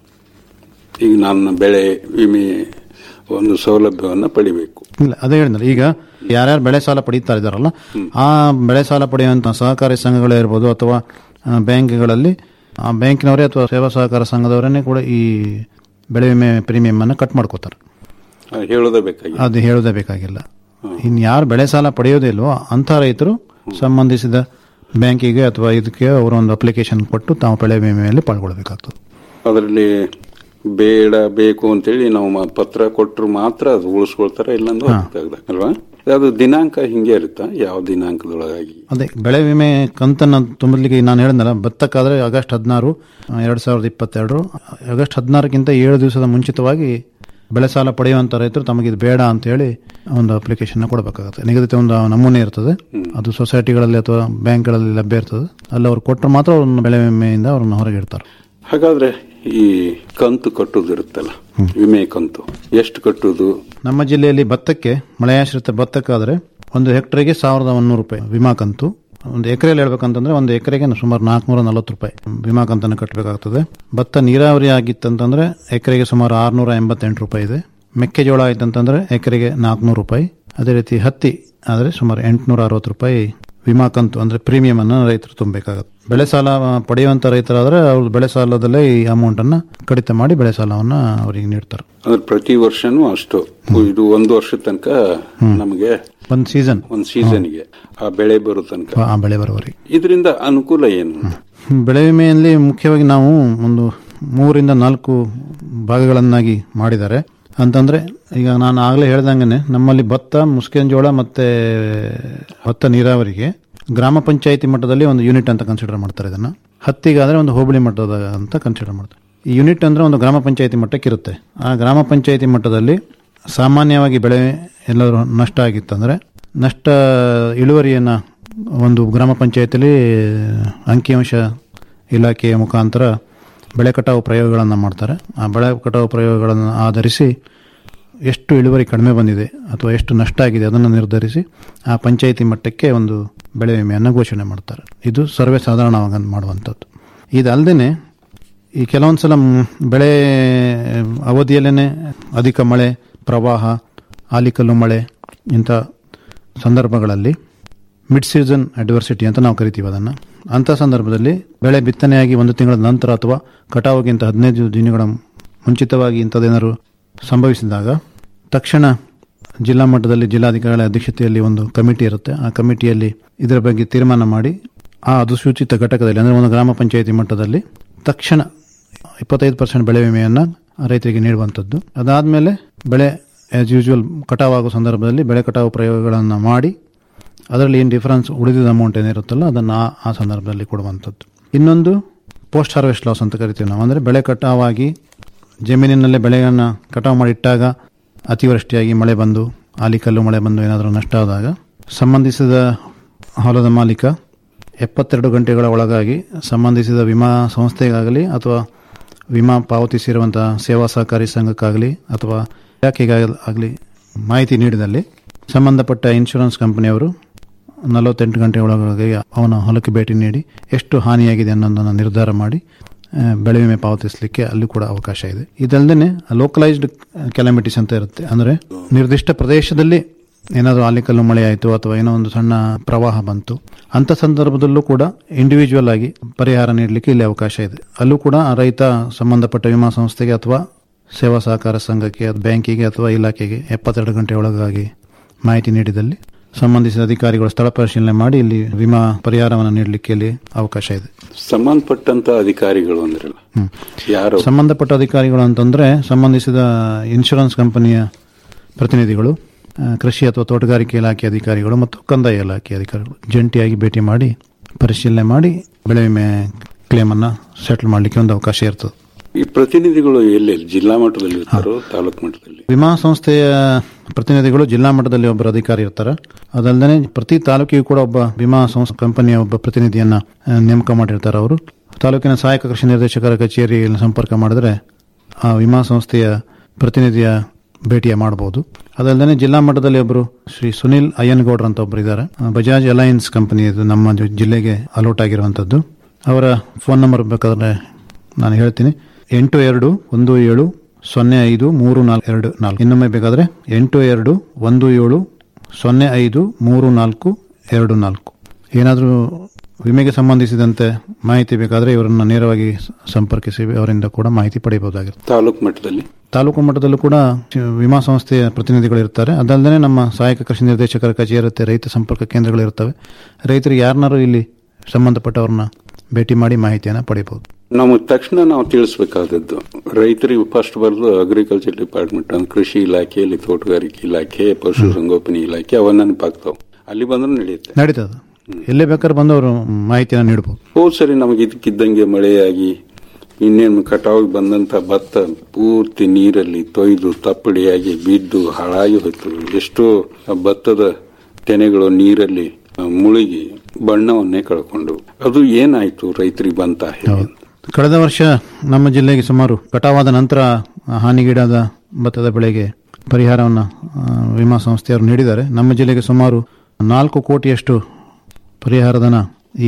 ಈಗ ನನ್ನ ಬೆಳೆ ವಿಮೆ ಒಂದು ಸೌಲಭ್ಯವನ್ನು ಪಡಿಬೇಕು ಇಲ್ಲ ಅದೇ ಹೇಳಿದ್ರೆ ಈಗ ಯಾರ್ಯಾರು ಬೆಳೆ ಸಾಲ ಪಡೀತಾ ಇದ್ದಾರಲ್ಲ ಆ ಬೆಳೆ ಸಾಲ ಪಡೆಯುವಂಥ ಸಹಕಾರಿ ಸಂಘಗಳೇ ಇರ್ಬೋದು ಅಥವಾ ಆ, ಬ್ಯಾಂಕ್ಗಳಲ್ಲಿ ಆ ಬ್ಯಾಂಕಿನವರೇ ಅಥವಾ ಸೇವಾ ಸಹಕಾರ ಸಂಘದವರನ್ನೇ ಕೂಡ ಈ ಬೆಳೆ ವಿಮೆ ಪ್ರೀಮಿಯಂ ಅನ್ನು ಕಟ್ ಮಾಡ್ಕೋತಾರೆ ಆ, ಹೇಳೋದೇ ಬೇಕಾಗಿ ಅದು ಹೇಳೋದೇ ಬೇಕಾಗಿಲ್ಲ ಇನ್ನು ಯಾರು ಬೆಳೆ ಸಾಲ ಪಡೆಯೋದೇ ಇಲ್ವೋ ಅಂಥ ರೈತರು ಸಂಬಂಧಿಸಿದ ಬ್ಯಾಂಕಿಗೆ ಅಥವಾ ಇದಕ್ಕೆ ಅವರು ಒಂದು ಅಪ್ಲಿಕೇಶನ್ ಕೊಟ್ಟು ತಾವು ಬೆಳೆ ವಿಮೆಯಲ್ಲಿ ಪಾಲ್ಗೊಳ್ಬೇಕಾಗ್ತದೆ ಅದರಲ್ಲಿ ಬೇಡ ಬೇಕು ಅಂತೇಳಿ ನಾವು ಮ- ಪತ್ರ ಕೊಟ್ಟರು ಮಾತ್ರ ಅದು ಉಳಿಸ್ಕೊಳ್ತಾರೆ ಇಲ್ಲಂದ್ರೆ ತೆಗ್ದ ಅಲ್ವಾ ಅದು ದಿನಾಂಕ ಹಿಂಗೆ ಇರುತ್ತಾ ಯಾವ ದಿನಾಂಕದೊಳಗಾಗಿ ಅದೇ ಬೆಳೆ ವಿಮೆ ಕಂತನ್ನು ತುಂಬಲಿಕ್ಕೆ ನಾನು ಹೇಳಿದ್ನಲ್ಲ ಭತ್ತಕ್ಕಾದ್ರೆ ಆಗಸ್ಟ್ ಹದಿನಾರು ಎರಡು ಸಾವಿರದ ಇಪ್ಪತ್ತೆರಡು ಆಗಸ್ಟ್ ಹದಿನಾರಕ್ಕಿಂತ ಏಳು ದಿವಸದ ಮುಂಚಿತವಾಗಿ ಬೆಳೆ ಸಾಲ ಪಡೆಯುವಂಥ ರೈತರು ತಮಗೆ ಇದು ಬೇಡ ಅಂತ ಹೇಳಿ ಒಂದು ಅಪ್ಲಿಕೇಶನ್ ಕೊಡಬೇಕಾಗುತ್ತೆ ನಿಗದಿತ ಒಂದು ನಮೂನೆ ಇರ್ತದೆ ಅದು ಸೊಸೈಟಿಗಳಲ್ಲಿ ಅಥವಾ ಬ್ಯಾಂಕ್ಗಳಲ್ಲಿ ಲಭ್ಯ ಇರ್ತದೆ ಅಲ್ಲಿ ಅವ್ರು ಕೊಟ್ಟರೆ ಮಾತ್ರ ಅವ್ರನ್ನ ಬೆಳೆ ವಿಮೆಯಿಂದ ಅವ್ರನ್ನ ಹೊರಗೆ ಇಡ್ತಾರೆ ಹಾಗಾದ್ರೆ ಈ ಕಂತು ಕಟ್ಟುದು ಇರುತ್ತಲ್ಲ ವಿಮೆ ಕಂತು ಎಷ್ಟು ಕಟ್ಟುದು ನಮ್ಮ ಜಿಲ್ಲೆಯಲ್ಲಿ ಭತ್ತಕ್ಕೆ ಮಳೆಯಾಶ್ರಿತ ಭತ್ತಕ್ಕಾದರೆ ಒಂದು ಹೆಕ್ಟರ್ಗೆ ಸಾವಿರದ ಒಂದೂರು ರೂಪಾಯಿ ವಿಮಾ ಕಂತು ಒಂದು ಎಕರೆಯಲ್ಲಿ ಹೇಳ್ಬೇಕಂತಂದ್ರೆ ಒಂದು ಎಕರೆಗೆ ಸುಮಾರು ನಾಲ್ಕುನೂರ ನಲವತ್ತು ರೂಪಾಯಿ ವಿಮಾ ಕಂತನ್ನು ಕಟ್ಟಬೇಕಾಗ್ತದೆ ಭತ್ತ ನೀರಾವರಿ ಆಗಿತ್ತಂತಂದ್ರೆ ಎಕರೆಗೆ ಸುಮಾರು ಆರುನೂರ ಎಂಬತ್ತೆಂಟು ರೂಪಾಯಿ ಇದೆ ಮೆಕ್ಕೆಜೋಳ ಆಯ್ತಂತಂದ್ರೆ ಎಕರೆಗೆ ನಾಲ್ಕುನೂರು ರೂಪಾಯಿ ಅದೇ ರೀತಿ ಹತ್ತಿ ಆದರೆ ಸುಮಾರು ಎಂಟುನೂರ ಅರವತ್ತು ರೂಪಾಯಿ ವಿಮಾ ಕಂತು ಅಂದ್ರೆ ಪ್ರೀಮಿಯಂ ಅನ್ನು ರೈತರು ತುಂಬಬೇಕಾಗುತ್ತೆ ಬೆಳೆ ಸಾಲ ಪಡೆಯುವಂತ ರೈತರಾದ್ರೆ ಅವ್ರು ಬೆಳೆ ಸಾಲದಲ್ಲೇ ಈ ಅಮೌಂಟ್ ಅನ್ನ ಕಡಿತ ಮಾಡಿ ಬೆಳೆ ಸಾಲವನ್ನ ಅವರಿಗೆ ನೀಡ್ತಾರೆ ಅಂದ್ರೆ ಪ್ರತಿ ವರ್ಷನೂ ಅಷ್ಟು ಇದು ಒಂದು ವರ್ಷದ ತನಕ ನಮಗೆ ಒಂದು ಸೀಸನ್ ಒಂದು ಸೀಸನ್ಗೆ ಆ ಬೆಳೆ ಬರೋ ತನಕ ಆ ಬೆಳೆ ಬರುವವರೆಗೆ ಇದರಿಂದ ಅನುಕೂಲ ಏನು ಅಂತ? ಬೆಳೆ ವಿಮೆಯಲ್ಲಿ ಮುಖ್ಯವಾಗಿ ನಾವು ಒಂದು ಮೂರಿಂದ ನಾಲ್ಕು ಭಾಗಗಳನ್ನಾಗಿ ಮಾಡಿದ್ದಾರೆ ಅಂತಂದ್ರೆ ಈಗ ನಾನು ಆಗಲೇ ಹೇಳ್ದಂಗೆ ನಮ್ಮಲ್ಲಿ ಭತ್ತ ಮುಸ್ಕಿನ ಜೋಳ ಮತ್ತೆ ಭತ್ತ ನೀರಾವರಿಗೆ ಗ್ರಾಮ ಪಂಚಾಯಿತಿ ಮಟ್ಟದಲ್ಲಿ ಒಂದು ಯೂನಿಟ್ ಅಂತ ಕನ್ಸಿಡರ್ ಮಾಡ್ತಾರೆ ಇದನ್ನ ಹತ್ತಿಗಾದ್ರೆ ಒಂದು ಹೋಬಳಿ ಮಟ್ಟದ ಅಂತ ಕನ್ಸಿಡರ್ ಮಾಡ್ತಾರೆ ಈ ಯೂನಿಟ್ ಅಂದ್ರೆ ಒಂದು ಗ್ರಾಮ ಪಂಚಾಯಿತಿ ಮಟ್ಟಕ್ಕೆ ಇರುತ್ತೆ ಆ ಗ್ರಾಮ ಪಂಚಾಯಿತಿ ಮಟ್ಟದಲ್ಲಿ ಸಾಮಾನ್ಯವಾಗಿ ಬೆಳೆ ಎಲ್ಲರೂ ನಷ್ಟ ಆಗಿತ್ತಂದ್ರೆ ನಷ್ಟ ಇಳುವರಿಯನ್ನ ಒಂದು ಗ್ರಾಮ ಪಂಚಾಯತಿಲಿ ಅಂಕಿಅಂಶ ಇಲಾಖೆಯ ಮುಖಾಂತರ ಬೆಳೆ ಕಟಾವು ಪ್ರಯೋಗಗಳನ್ನು ಮಾಡ್ತಾರೆ ಆ ಬೆಳೆ ಕಟಾವು ಪ್ರಯೋಗಗಳನ್ನು ಆಧರಿಸಿ ಎಷ್ಟು ಇಳುವರಿ ಕಡಿಮೆ ಬಂದಿದೆ ಅಥವಾ ಎಷ್ಟು ನಷ್ಟ ಆಗಿದೆ ಅದನ್ನು ನಿರ್ಧರಿಸಿ ಆ ಪಂಚಾಯಿತಿ ಮಟ್ಟಕ್ಕೆ ಒಂದು ಬೆಳೆ ವಿಮೆಯನ್ನು ಘೋಷಣೆ ಮಾಡ್ತಾರೆ ಇದು ಸರ್ವೇ ಸಾಧಾರಣವಾಗಿ ಮಾಡುವಂಥದ್ದು ಇದಲ್ಲದೆ ಈ ಕೆಲವೊಂದು ಸಲ ಮ್, ಬೆಳೆ ಅವಧಿಯಲ್ಲೇ ಅಧಿಕ ಮಳೆ ಪ್ರವಾಹ ಆಲಿಕಲ್ಲು ಮಳೆ ಇಂಥ ಸಂದರ್ಭಗಳಲ್ಲಿ ಮಿಡ್ ಸೀಸನ್ ಅಡ್ವರ್ಸಿಟಿ ಅಂತ ನಾವು ಕರಿತೀವಿ ಅದನ್ನು ಅಂಥ ಸಂದರ್ಭದಲ್ಲಿ ಬೆಳೆ ಬಿತ್ತನೆಯಾಗಿ ಒಂದು ತಿಂಗಳ ನಂತರ ಅಥವಾ ಕಟಾವುಗಿಂತ ಹದಿನೈದು ದಿನಗಳ ಮುಂಚಿತವಾಗಿ ಇಂಥದ್ದೇನಾದ್ರು ಸಂಭವಿಸಿದಾಗ ತಕ್ಷಣ ಜಿಲ್ಲಾ ಮಟ್ಟದಲ್ಲಿ ಜಿಲ್ಲಾಧಿಕಾರಿಗಳ ಅಧ್ಯಕ್ಷತೆಯಲ್ಲಿ ಒಂದು ಕಮಿಟಿ ಇರುತ್ತೆ ಆ ಕಮಿಟಿಯಲ್ಲಿ ಇದರ ಬಗ್ಗೆ ತೀರ್ಮಾನ ಮಾಡಿ ಆ ಅಧಿಸೂಚಿತ ಘಟಕದಲ್ಲಿ ಅಂದರೆ ಒಂದು ಗ್ರಾಮ ಪಂಚಾಯಿತಿ ಮಟ್ಟದಲ್ಲಿ ತಕ್ಷಣ ಇಪ್ಪತ್ತೈದು ಪರ್ಸೆಂಟ್ ಬೆಳೆ ವಿಮೆಯನ್ನು ರೈತರಿಗೆ ನೀಡುವಂಥದ್ದು ಅದಾದಮೇಲೆ ಬೆಳೆ ಆಸ್ ಯೂಶುವಲ್ ಕಟಾವಾಗುವ ಸಂದರ್ಭದಲ್ಲಿ ಬೆಳೆ ಕಟಾವು ಪ್ರಯೋಗಗಳನ್ನು ಮಾಡಿ ಅದರಲ್ಲಿ ಏನು ಡಿಫರೆನ್ಸ್ ಉಳಿದಿದ್ದ ಅಮೌಂಟ್ ಏನಿರುತ್ತಲ್ಲ ಅದನ್ನು ಆ ಆ ಸಂದರ್ಭದಲ್ಲಿ ಕೊಡುವಂಥದ್ದು ಇನ್ನೊಂದು ಪೋಸ್ಟ್ ಹಾರ್ವೆಸ್ಟ್ ಲಾಸ್ ಅಂತ ಕರಿತೀವಿ ನಾವು ಅಂದರೆ ಬೆಳೆ ಕಟಾವಾಗಿ ಜಮೀನಿನಲ್ಲೇ ಬೆಳೆಯನ್ನು ಕಟಾವು ಮಾಡಿಟ್ಟಾಗ ಅತಿವೃಷ್ಟಿಯಾಗಿ ಮಳೆ ಬಂದು ಆಲಿಕಲ್ಲು ಮಳೆ ಬಂದು ಏನಾದರೂ ನಷ್ಟ ಆದಾಗ ಸಂಬಂಧಿಸಿದ ಹೊಲದ ಮಾಲೀಕ ಎಪ್ಪತ್ತೆರಡು ಗಂಟೆಗಳ ಒಳಗಾಗಿ ಸಂಬಂಧಿಸಿದ ವಿಮಾ ಸಂಸ್ಥೆಗಾಗಲಿ ಅಥವಾ ವಿಮಾ ಪಾವತಿಸಿರುವಂಥ ಸೇವಾ ಸಹಕಾರಿ ಸಂಘಕ್ಕಾಗಲಿ ಅಥವಾ ಇಲಾಖೆಗಾಗಲಿ ಮಾಹಿತಿ ನೀಡಿದಲ್ಲಿ ಸಂಬಂಧಪಟ್ಟ ಇನ್ಶೂರೆನ್ಸ್ ಕಂಪನಿಯವರು ನಲವತ್ತೆಂಟು ಗಂಟೆ ಒಳಗಾಗಿ ಅವನ ಹೊಲಕ್ಕೆ ಭೇಟಿ ನೀಡಿ ಎಷ್ಟು ಹಾನಿಯಾಗಿದೆ ಅನ್ನೋದನ್ನು ನಿರ್ಧಾರ ಮಾಡಿ ಆ, ಬೆಳೆ ವಿಮೆ ಪಾವತಿಸಲಿಕ್ಕೆ ಅಲ್ಲೂ ಕೂಡ ಅವಕಾಶ ಇದೆ ಇದಲ್ಲದೆ ಲೋಕಲೈಸ್ಡ್ ಕೆಲಾಮಿಟೀಸ್ ಅಂತ ಇರುತ್ತೆ ಅಂದರೆ ನಿರ್ದಿಷ್ಟ ಪ್ರದೇಶದಲ್ಲಿ ಏನಾದರೂ ಆಲಿಕಲ್ಲು ಮಳೆ ಆಯಿತು ಅಥವಾ ಏನೋ ಒಂದು ಸಣ್ಣ ಪ್ರವಾಹ ಬಂತು ಅಂಥ ಸಂದರ್ಭದಲ್ಲೂ ಕೂಡ ಇಂಡಿವಿಜುವಲ್ ಆಗಿ ಪರಿಹಾರ ನೀಡಲಿಕ್ಕೆ ಇಲ್ಲಿ ಅವಕಾಶ ಇದೆ ಅಲ್ಲೂ ಕೂಡ ಆ ರೈತ ಸಂಬಂಧಪಟ್ಟ ವಿಮಾ ಸಂಸ್ಥೆಗೆ ಅಥವಾ ಸೇವಾ ಸಹಕಾರ ಸಂಘಕ್ಕೆ ಅಥವಾ ಬ್ಯಾಂಕಿಗೆ ಅಥವಾ ಇಲಾಖೆಗೆ ಎಪ್ಪತ್ತೆರಡು ಗಂಟೆ ಒಳಗಾಗಿ ಮಾಹಿತಿ ನೀಡಿದಲ್ಲಿ ಸಂಬಂಧಿಸಿದ ಅಧಿಕಾರಿಗಳು ಸ್ಥಳ ಪರಿಶೀಲನೆ ಮಾಡಿ ಇಲ್ಲಿ ವಿಮಾ ಪರಿಹಾರವನ್ನು ನೀಡಲಿಕ್ಕೆ ಇಲ್ಲಿ ಅವಕಾಶ ಇದೆ ಸಂಬಂಧಪಟ್ಟಂತ ಅಧಿಕಾರಿಗಳು ಅಂದ್ರಲ್ಲ ಯಾರು ಸಂಬಂಧಪಟ್ಟ ಅಧಿಕಾರಿಗಳು ಅಂತಂದ್ರೆ ಸಂಬಂಧಿಸಿದ ಇನ್ಶೂರೆನ್ಸ್ ಕಂಪನಿಯ ಪ್ರತಿನಿಧಿಗಳು ಆ, ಕೃಷಿ ಅಥವಾ ತೋಟಗಾರಿಕೆ ಇಲಾಖೆ ಅಧಿಕಾರಿಗಳು ಮತ್ತು ಕಂದಾಯ ಇಲಾಖೆ ಅಧಿಕಾರಿಗಳು ಜಂಟಿಯಾಗಿ ಭೇಟಿ ಮಾಡಿ ಪರಿಶೀಲನೆ ಮಾಡಿ ಬೆಳೆ ವಿಮೆ ಕ್ಲೇಮನ್ನು ಸೆಟಲ್ ಮಾಡಲಿಕ್ಕೆ ಒಂದು ಅವಕಾಶ ಇರ್ತದೆ ಈ ಪ್ರತಿನಿಧಿಗಳು ಎಲ್ಲೆಲ್ಲಿ ಜಿಲ್ಲಾ ಮಟ್ಟದಲ್ಲಿ ಇರ್ತಾರೋ ತಾಲೂಕು ಮಟ್ಟದಲ್ಲಿ ವಿಮಾ ಸಂಸ್ಥೆಯ ಪ್ರತಿನಿಧಿಗಳು ಜಿಲ್ಲಾ ಮಟ್ಟದಲ್ಲಿ ಒಬ್ಬರು ಅಧಿಕಾರಿ ಇರ್ತಾರೆ ಅದಲ್ಲದೆ ಪ್ರತಿ ತಾಲೂಕಿಗೂ ಕೂಡ ಒಬ್ಬ ವಿಮಾ ಸಂಸ್ಥೆ ಕಂಪನಿಯ ಒಬ್ಬ ಪ್ರತಿನಿಧಿಯನ್ನ ಆ, ನೇಮಕ ಮಾಡಿರ್ತಾರೆ ಅವರು ತಾಲೂಕಿನ ಸಹಾಯಕ ಕೃಷಿ ನಿರ್ದೇಶಕರ ಕಚೇರಿಯಲ್ಲಿ ಸಂಪರ್ಕ ಮಾಡಿದ್ರೆ ಆ ವಿಮಾ ಸಂಸ್ಥೆಯ ಪ್ರತಿನಿಧಿಯ ಭೇಟಿಯ ಮಾಡಬಹುದು ಅದಲ್ಲದೆ ಜಿಲ್ಲಾ ಮಟ್ಟದಲ್ಲಿ ಒಬ್ಬರು ಶ್ರೀ ಸುನಿಲ್ ಅಯ್ಯನಗೌಡ್ರ ಅಂತ ಒಬ್ಬರು ಇದ್ದಾರೆ ಆ, ಬಜಾಜ್ ಅಲಯನ್ಸ್ ಕಂಪನಿ ಇದು ನಮ್ಮ ಜಿ- ಜಿಲ್ಲೆಗೆ ಅಲೋಟ್ ಆಗಿರುವಂತದ್ದು ಅವರ ಫೋನ್ ನಂಬರ್ ಬೇಕಾದ್ರೆ ನಾನು ಹೇಳ್ತೀನಿ ಎಂಟು ಎರಡು ಒಂದು ಏಳು ಸೊನ್ನೆ ಐದು ಮೂರು ನಾಲ್ಕು ಎರಡು ನಾಲ್ಕು ಇನ್ನೊಮ್ಮೆ ಬೇಕಾದರೆ ಎಂಟು ಎರಡು ಒಂದು ಏಳು ಸೊನ್ನೆ ಐದು ಮೂರು ನಾಲ್ಕು ಎರಡು ನಾಲ್ಕು ಏನಾದರೂ ವಿಮೆಗೆ ಸಂಬಂಧಿಸಿದಂತೆ ಮಾಹಿತಿ ಬೇಕಾದರೆ ಇವರನ್ನು ನೇರವಾಗಿ ಸ- ಸಂಪರ್ಕಿಸಿ ಅವರಿಂದ ಕೂಡ ಮಾಹಿತಿ ಪಡೆಯಬಹುದಾಗಿರುತ್ತೆ ತಾಲೂಕು ಮಟ್ಟದಲ್ಲಿ ತಾಲೂಕು ಮಟ್ಟದಲ್ಲೂ ಕೂಡ ವಿಮಾ ಸಂಸ್ಥೆಯ ಪ್ರತಿನಿಧಿಗಳು ಇರ್ತಾರೆ ಅದಲ್ಲದೆ ನಮ್ಮ ಸಹಾಯಕ ಕೃಷಿ ನಿರ್ದೇಶಕರ ಕಚೇರಿ ಇರುತ್ತೆ ರೈತ ಸಂಪರ್ಕ ಕೇಂದ್ರಗಳು ಇರ್ತವೆ ರೈತರಿಗೆ ಯಾರನ್ನಾರು ಇಲ್ಲಿ ಸಂಬಂಧಪಟ್ಟವ್ರನ್ನ ಭೇಟಿ ಮಾಡಿ ಮಾಹಿತಿಯನ್ನು ಪಡೆಯಬಹುದು ನಾವು ತಕ್ಷಣ ನಾವು ತಿಳಿಸಬೇಕಾದದ್ದು ರೈತರಿಗೆ ಫಸ್ಟ್ ಬರೆದು ಅಗ್ರಿಕಲ್ಚರ್ ಡಿಪಾರ್ಟ್ಮೆಂಟ್ ಅಂದ್ರೆ ಕೃಷಿ ಇಲಾಖೆಯಲ್ಲಿ ತೋಟಗಾರಿಕೆ ಇಲಾಖೆ ಪಶುಸಂಗೋಪನೆ ಇಲಾಖೆ ಅವ ನೆನಪಾಗ್ತಾವ ಅಲ್ಲಿ ಬಂದ್ರೆ ನಡೆಯುತ್ತೆ ನಡೀತದೆ ಎಲ್ಲೇ ಬೇಕಾದ್ರೆ ಬಂದು ಅವರು ಮಾಹಿತಿಯನ್ನು ನೀಡಬಹುದು ಹೋದ್ ಸರಿ ನಮಗೆ ಇದಕ್ಕಿದ್ದಂಗೆ ಮಳೆಯಾಗಿ ಇನ್ನೇನು ಕಟಾವಿಗೆ ಬಂದಂತ ಭತ್ತ ಪೂರ್ತಿ ನೀರಲ್ಲಿ ತೊಯ್ದು ತಪ್ಪಡಿಯಾಗಿ ಬಿದ್ದು ಹಾಳಾಗಿ ಹೋಯ್ತು ಎಷ್ಟೋ ಭತ್ತದ ತೆನೆಗಳು ನೀರಲ್ಲಿ ಆ, ಮುಳುಗಿ ಬಣ್ಣವನ್ನೇ ಕಳ್ಕೊಂಡು ಅದು ಏನಾಯ್ತು ರೈತರಿಗೆ ಬಂತ ಹೇಳಿ ಕಳೆದ ವರ್ಷ ನಮ್ಮ ಜಿಲ್ಲೆಗೆ ಸುಮಾರು ಕಟಾವಾದ ನಂತರ ಹಾನಿಗೀಡಾದ ಭತ್ತದ ಬೆಳೆಗೆ ಪರಿಹಾರವನ್ನು ಆ, ವಿಮಾ ಸಂಸ್ಥೆಯವರು ನೀಡಿದ್ದಾರೆ ನಮ್ಮ ಜಿಲ್ಲೆಗೆ ಸುಮಾರು ನಾಲ್ಕು ಕೋಟಿಯಷ್ಟು ಪರಿಹಾರಧನ ಈ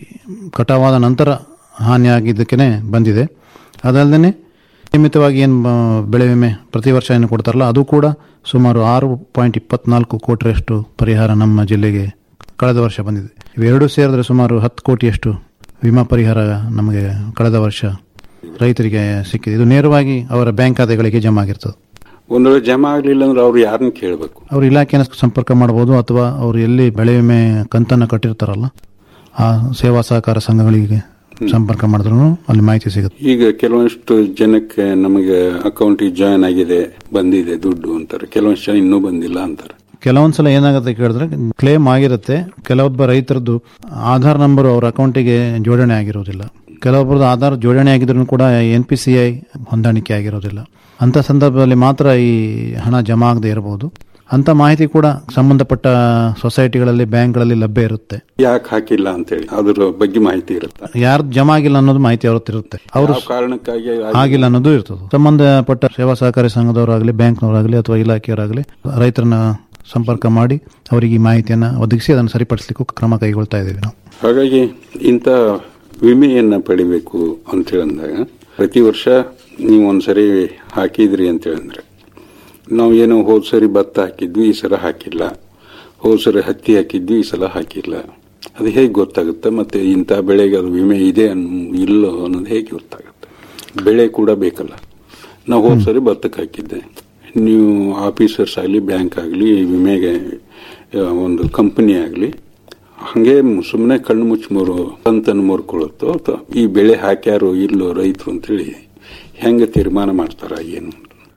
ಕಟಾವಾದ ನಂತರ ಹಾನಿಯಾಗಿದ್ದಕ್ಕೆ ಬಂದಿದೆ ಅದಲ್ಲದೆ ನಿಯಮಿತವಾಗಿ ಏನು ಬೆಳೆ ವಿಮೆ ಪ್ರತಿ ವರ್ಷ ಏನು ಕೊಡ್ತಾರಲ್ಲ ಅದು ಕೂಡ ಸುಮಾರು ಆರು ಪಾಯಿಂಟ್ ಇಪ್ಪತ್ನಾಲ್ಕು ಕೋಟಿಯಷ್ಟು ಪರಿಹಾರ ನಮ್ಮ ಜಿಲ್ಲೆಗೆ ಕಳೆದ ವರ್ಷ ಬಂದಿದೆ ಇವೆರಡೂ ಸೇರಿದ್ರೆ ಸುಮಾರು ಹತ್ತು ಕೋಟಿಯಷ್ಟು ವಿಮಾ ಪರಿಹಾರ ನಮಗೆ ಕಳೆದ ವರ್ಷ ರೈತರಿಗೆ ಸಿಕ್ಕಿದೆ ಇದು ನೇರವಾಗಿ ಅವರ ಬ್ಯಾಂಕ್ ಖಾತೆಗಳಿಗೆ ಜಮಾ ಆಗಿರ್ತದೆ ಒಂದು ವೇಳೆ ಜಮಾ ಆಗ್ಲಿಲ್ಲ ಅಂದ್ರೆ ಅವ್ರು ಯಾರನ್ನ ಕೇಳಬೇಕು ಅವರು ಇಲಾಖೆಯನ್ನು ಸಂಪರ್ಕ ಮಾಡಬಹುದು ಅಥವಾ ಅವರು ಎಲ್ಲಿ ಬೆಳೆ ವಿಮೆ ಕಂತನ್ನು ಕಟ್ಟಿರ್ತಾರಲ್ಲ ಆ ಸೇವಾ ಸಹಕಾರ ಸಂಘಗಳಿಗೆ ಸಂಪರ್ಕ ಮಾಡಿದ್ರು ಅಲ್ಲಿ ಮಾಹಿತಿ ಸಿಗುತ್ತೆ ಈಗ ಕೆಲವಷ್ಟು ಜನಕ್ಕೆ ನಮಗೆ ಅಕೌಂಟಿಗೆ ಜಾಯಿನ್ ಆಗಿದೆ ಬಂದಿದೆ ದುಡ್ಡು ಅಂತಾರೆ ಕೆಲವೊಂದು ಜನ ಇನ್ನೂ ಬಂದಿಲ್ಲ ಅಂತಾರೆ ಕೆಲವೊಂದ್ಸಲ ಏನಾಗುತ್ತೆ ಕೇಳಿದ್ರೆ ಕ್ಲೇಮ್ ಆಗಿರುತ್ತೆ ಕೆಲವೊಬ್ಬ ರೈತರದ್ದು ಆಧಾರ್ ನಂಬರ್ ಅವ್ರ ಅಕೌಂಟಿಗೆ ಜೋಡಣೆ ಆಗಿರೋದಿಲ್ಲ ಕೆಲವೊಬ್ಬರದ್ದು ಆಧಾರ್ ಜೋಡಣೆ ಆಗಿದ್ರು ಕೂಡ ಎನ್ ಪಿ ಸಿ ಐ ಹೊಂದಾಣಿಕೆ ಆಗಿರೋದಿಲ್ಲ ಅಂತ ಸಂದರ್ಭದಲ್ಲಿ ಮಾತ್ರ ಈ ಹಣ ಜಮಾ ಆಗದೆ ಇರಬಹುದು ಅಂತ ಮಾಹಿತಿ ಕೂಡ ಸಂಬಂಧಪಟ್ಟ ಸೊಸೈಟಿಗಳಲ್ಲಿ ಬ್ಯಾಂಕ್ಗಳಲ್ಲಿ ಲಭ್ಯ ಇರುತ್ತೆ ಯಾಕೆ ಹಾಕಿಲ್ಲ ಅಂತೇಳಿ ಅದ್ರ ಬಗ್ಗೆ ಮಾಹಿತಿ ಇರುತ್ತಾ ಯಾರು ಜಮಾ ಆಗಿಲ್ಲ ಅನ್ನೋದು ಮಾಹಿತಿ ಅವ್ರತ್ತಿರುತ್ತೆ ಅವರು ಯಾವ ಕಾರಣಕ್ಕಾಗಿ ಆಗಿಲ್ಲ ಅನ್ನೋದು ಇರ್ತದೆ ಸಂಬಂಧಪಟ್ಟ ಸೇವಾ ಸಹಕಾರಿ ಸಂಘದವರಾಗಲಿ ಬ್ಯಾಂಕ್ನವರಾಗಲಿ ಅಥವಾ ಇಲಾಖೆಯವರಾಗಲಿ ರೈತರನ್ನ ಸಂಪರ್ಕ ಮಾಡಿ ಅವರಿಗೆ ಈ ಮಾಹಿತಿಯನ್ನು ಒದಗಿಸಿ ಅದನ್ನು ಸರಿಪಡಿಸಲಿಕ್ಕೂ ಕ್ರಮ ಕೈಗೊಳ್ತಾ ಇದ್ದೀವಿ ನಾವು ಹಾಗಾಗಿ ಇಂಥ ವಿಮೆಯನ್ನ ಪಡಿಬೇಕು ಅಂತೇಳಿ ಅಂದಾಗ ಪ್ರತಿ ವರ್ಷ ನೀವು ಒಂದ್ಸರಿ ಹಾಕಿದ್ರಿ ಅಂತೇಳಿ ಅಂದ್ರೆ ನಾವು ಏನೋ ಹೋದ್ ಸರಿ ಭತ್ತ ಹಾಕಿದ್ವಿ ಈ ಸಲ ಹಾಕಿಲ್ಲ ಹೋದ್ ಸರಿ ಹತ್ತಿ ಹಾಕಿದ್ವಿ ಈ ಸಲ ಹಾಕಿಲ್ಲ ಅದು ಹೇಗೆ ಗೊತ್ತಾಗುತ್ತೆ ಮತ್ತೆ ಇಂಥ ಬೆಳೆಗೆ ಅದು ವಿಮೆ ಇದೆ ಅನ್ ಇಲ್ಲೋ ಅನ್ನೋದು ಹೇಗೆ ಗೊತ್ತಾಗುತ್ತೆ ಬೆಳೆ ಕೂಡ ಬೇಕಲ್ಲ ನಾವು ಹೋದ್ ಸರಿ ಭತ್ತಕ್ಕೆ ಹಾಕಿದ್ದೆ ನೀವು ಆಫೀಸರ್ಸ್ ಆಗಲಿ ಬ್ಯಾಂಕ್ ಆಗಲಿ ವಿಮೆಗೆ ಆ, ಒಂದು ಕಂಪನಿ ಆಗಲಿ ಹಂಗೆ ಸುಮ್ಮನೆ ಕಣ್ಣು ಮುಚ್ಚಿ ಮೂರು ಕಂತನ್ನು ಮುರ್ಕೊಳ್ಳುತ್ತೋ ಅಥವಾ ಈ ಬೆಳೆ ಹಾಕ್ಯಾರೋ ಇಲ್ಲೋ ರೈತರು ಅಂತೇಳಿ ಹೆಂಗೆ ತೀರ್ಮಾನ ಮಾಡ್ತಾರ ಏನು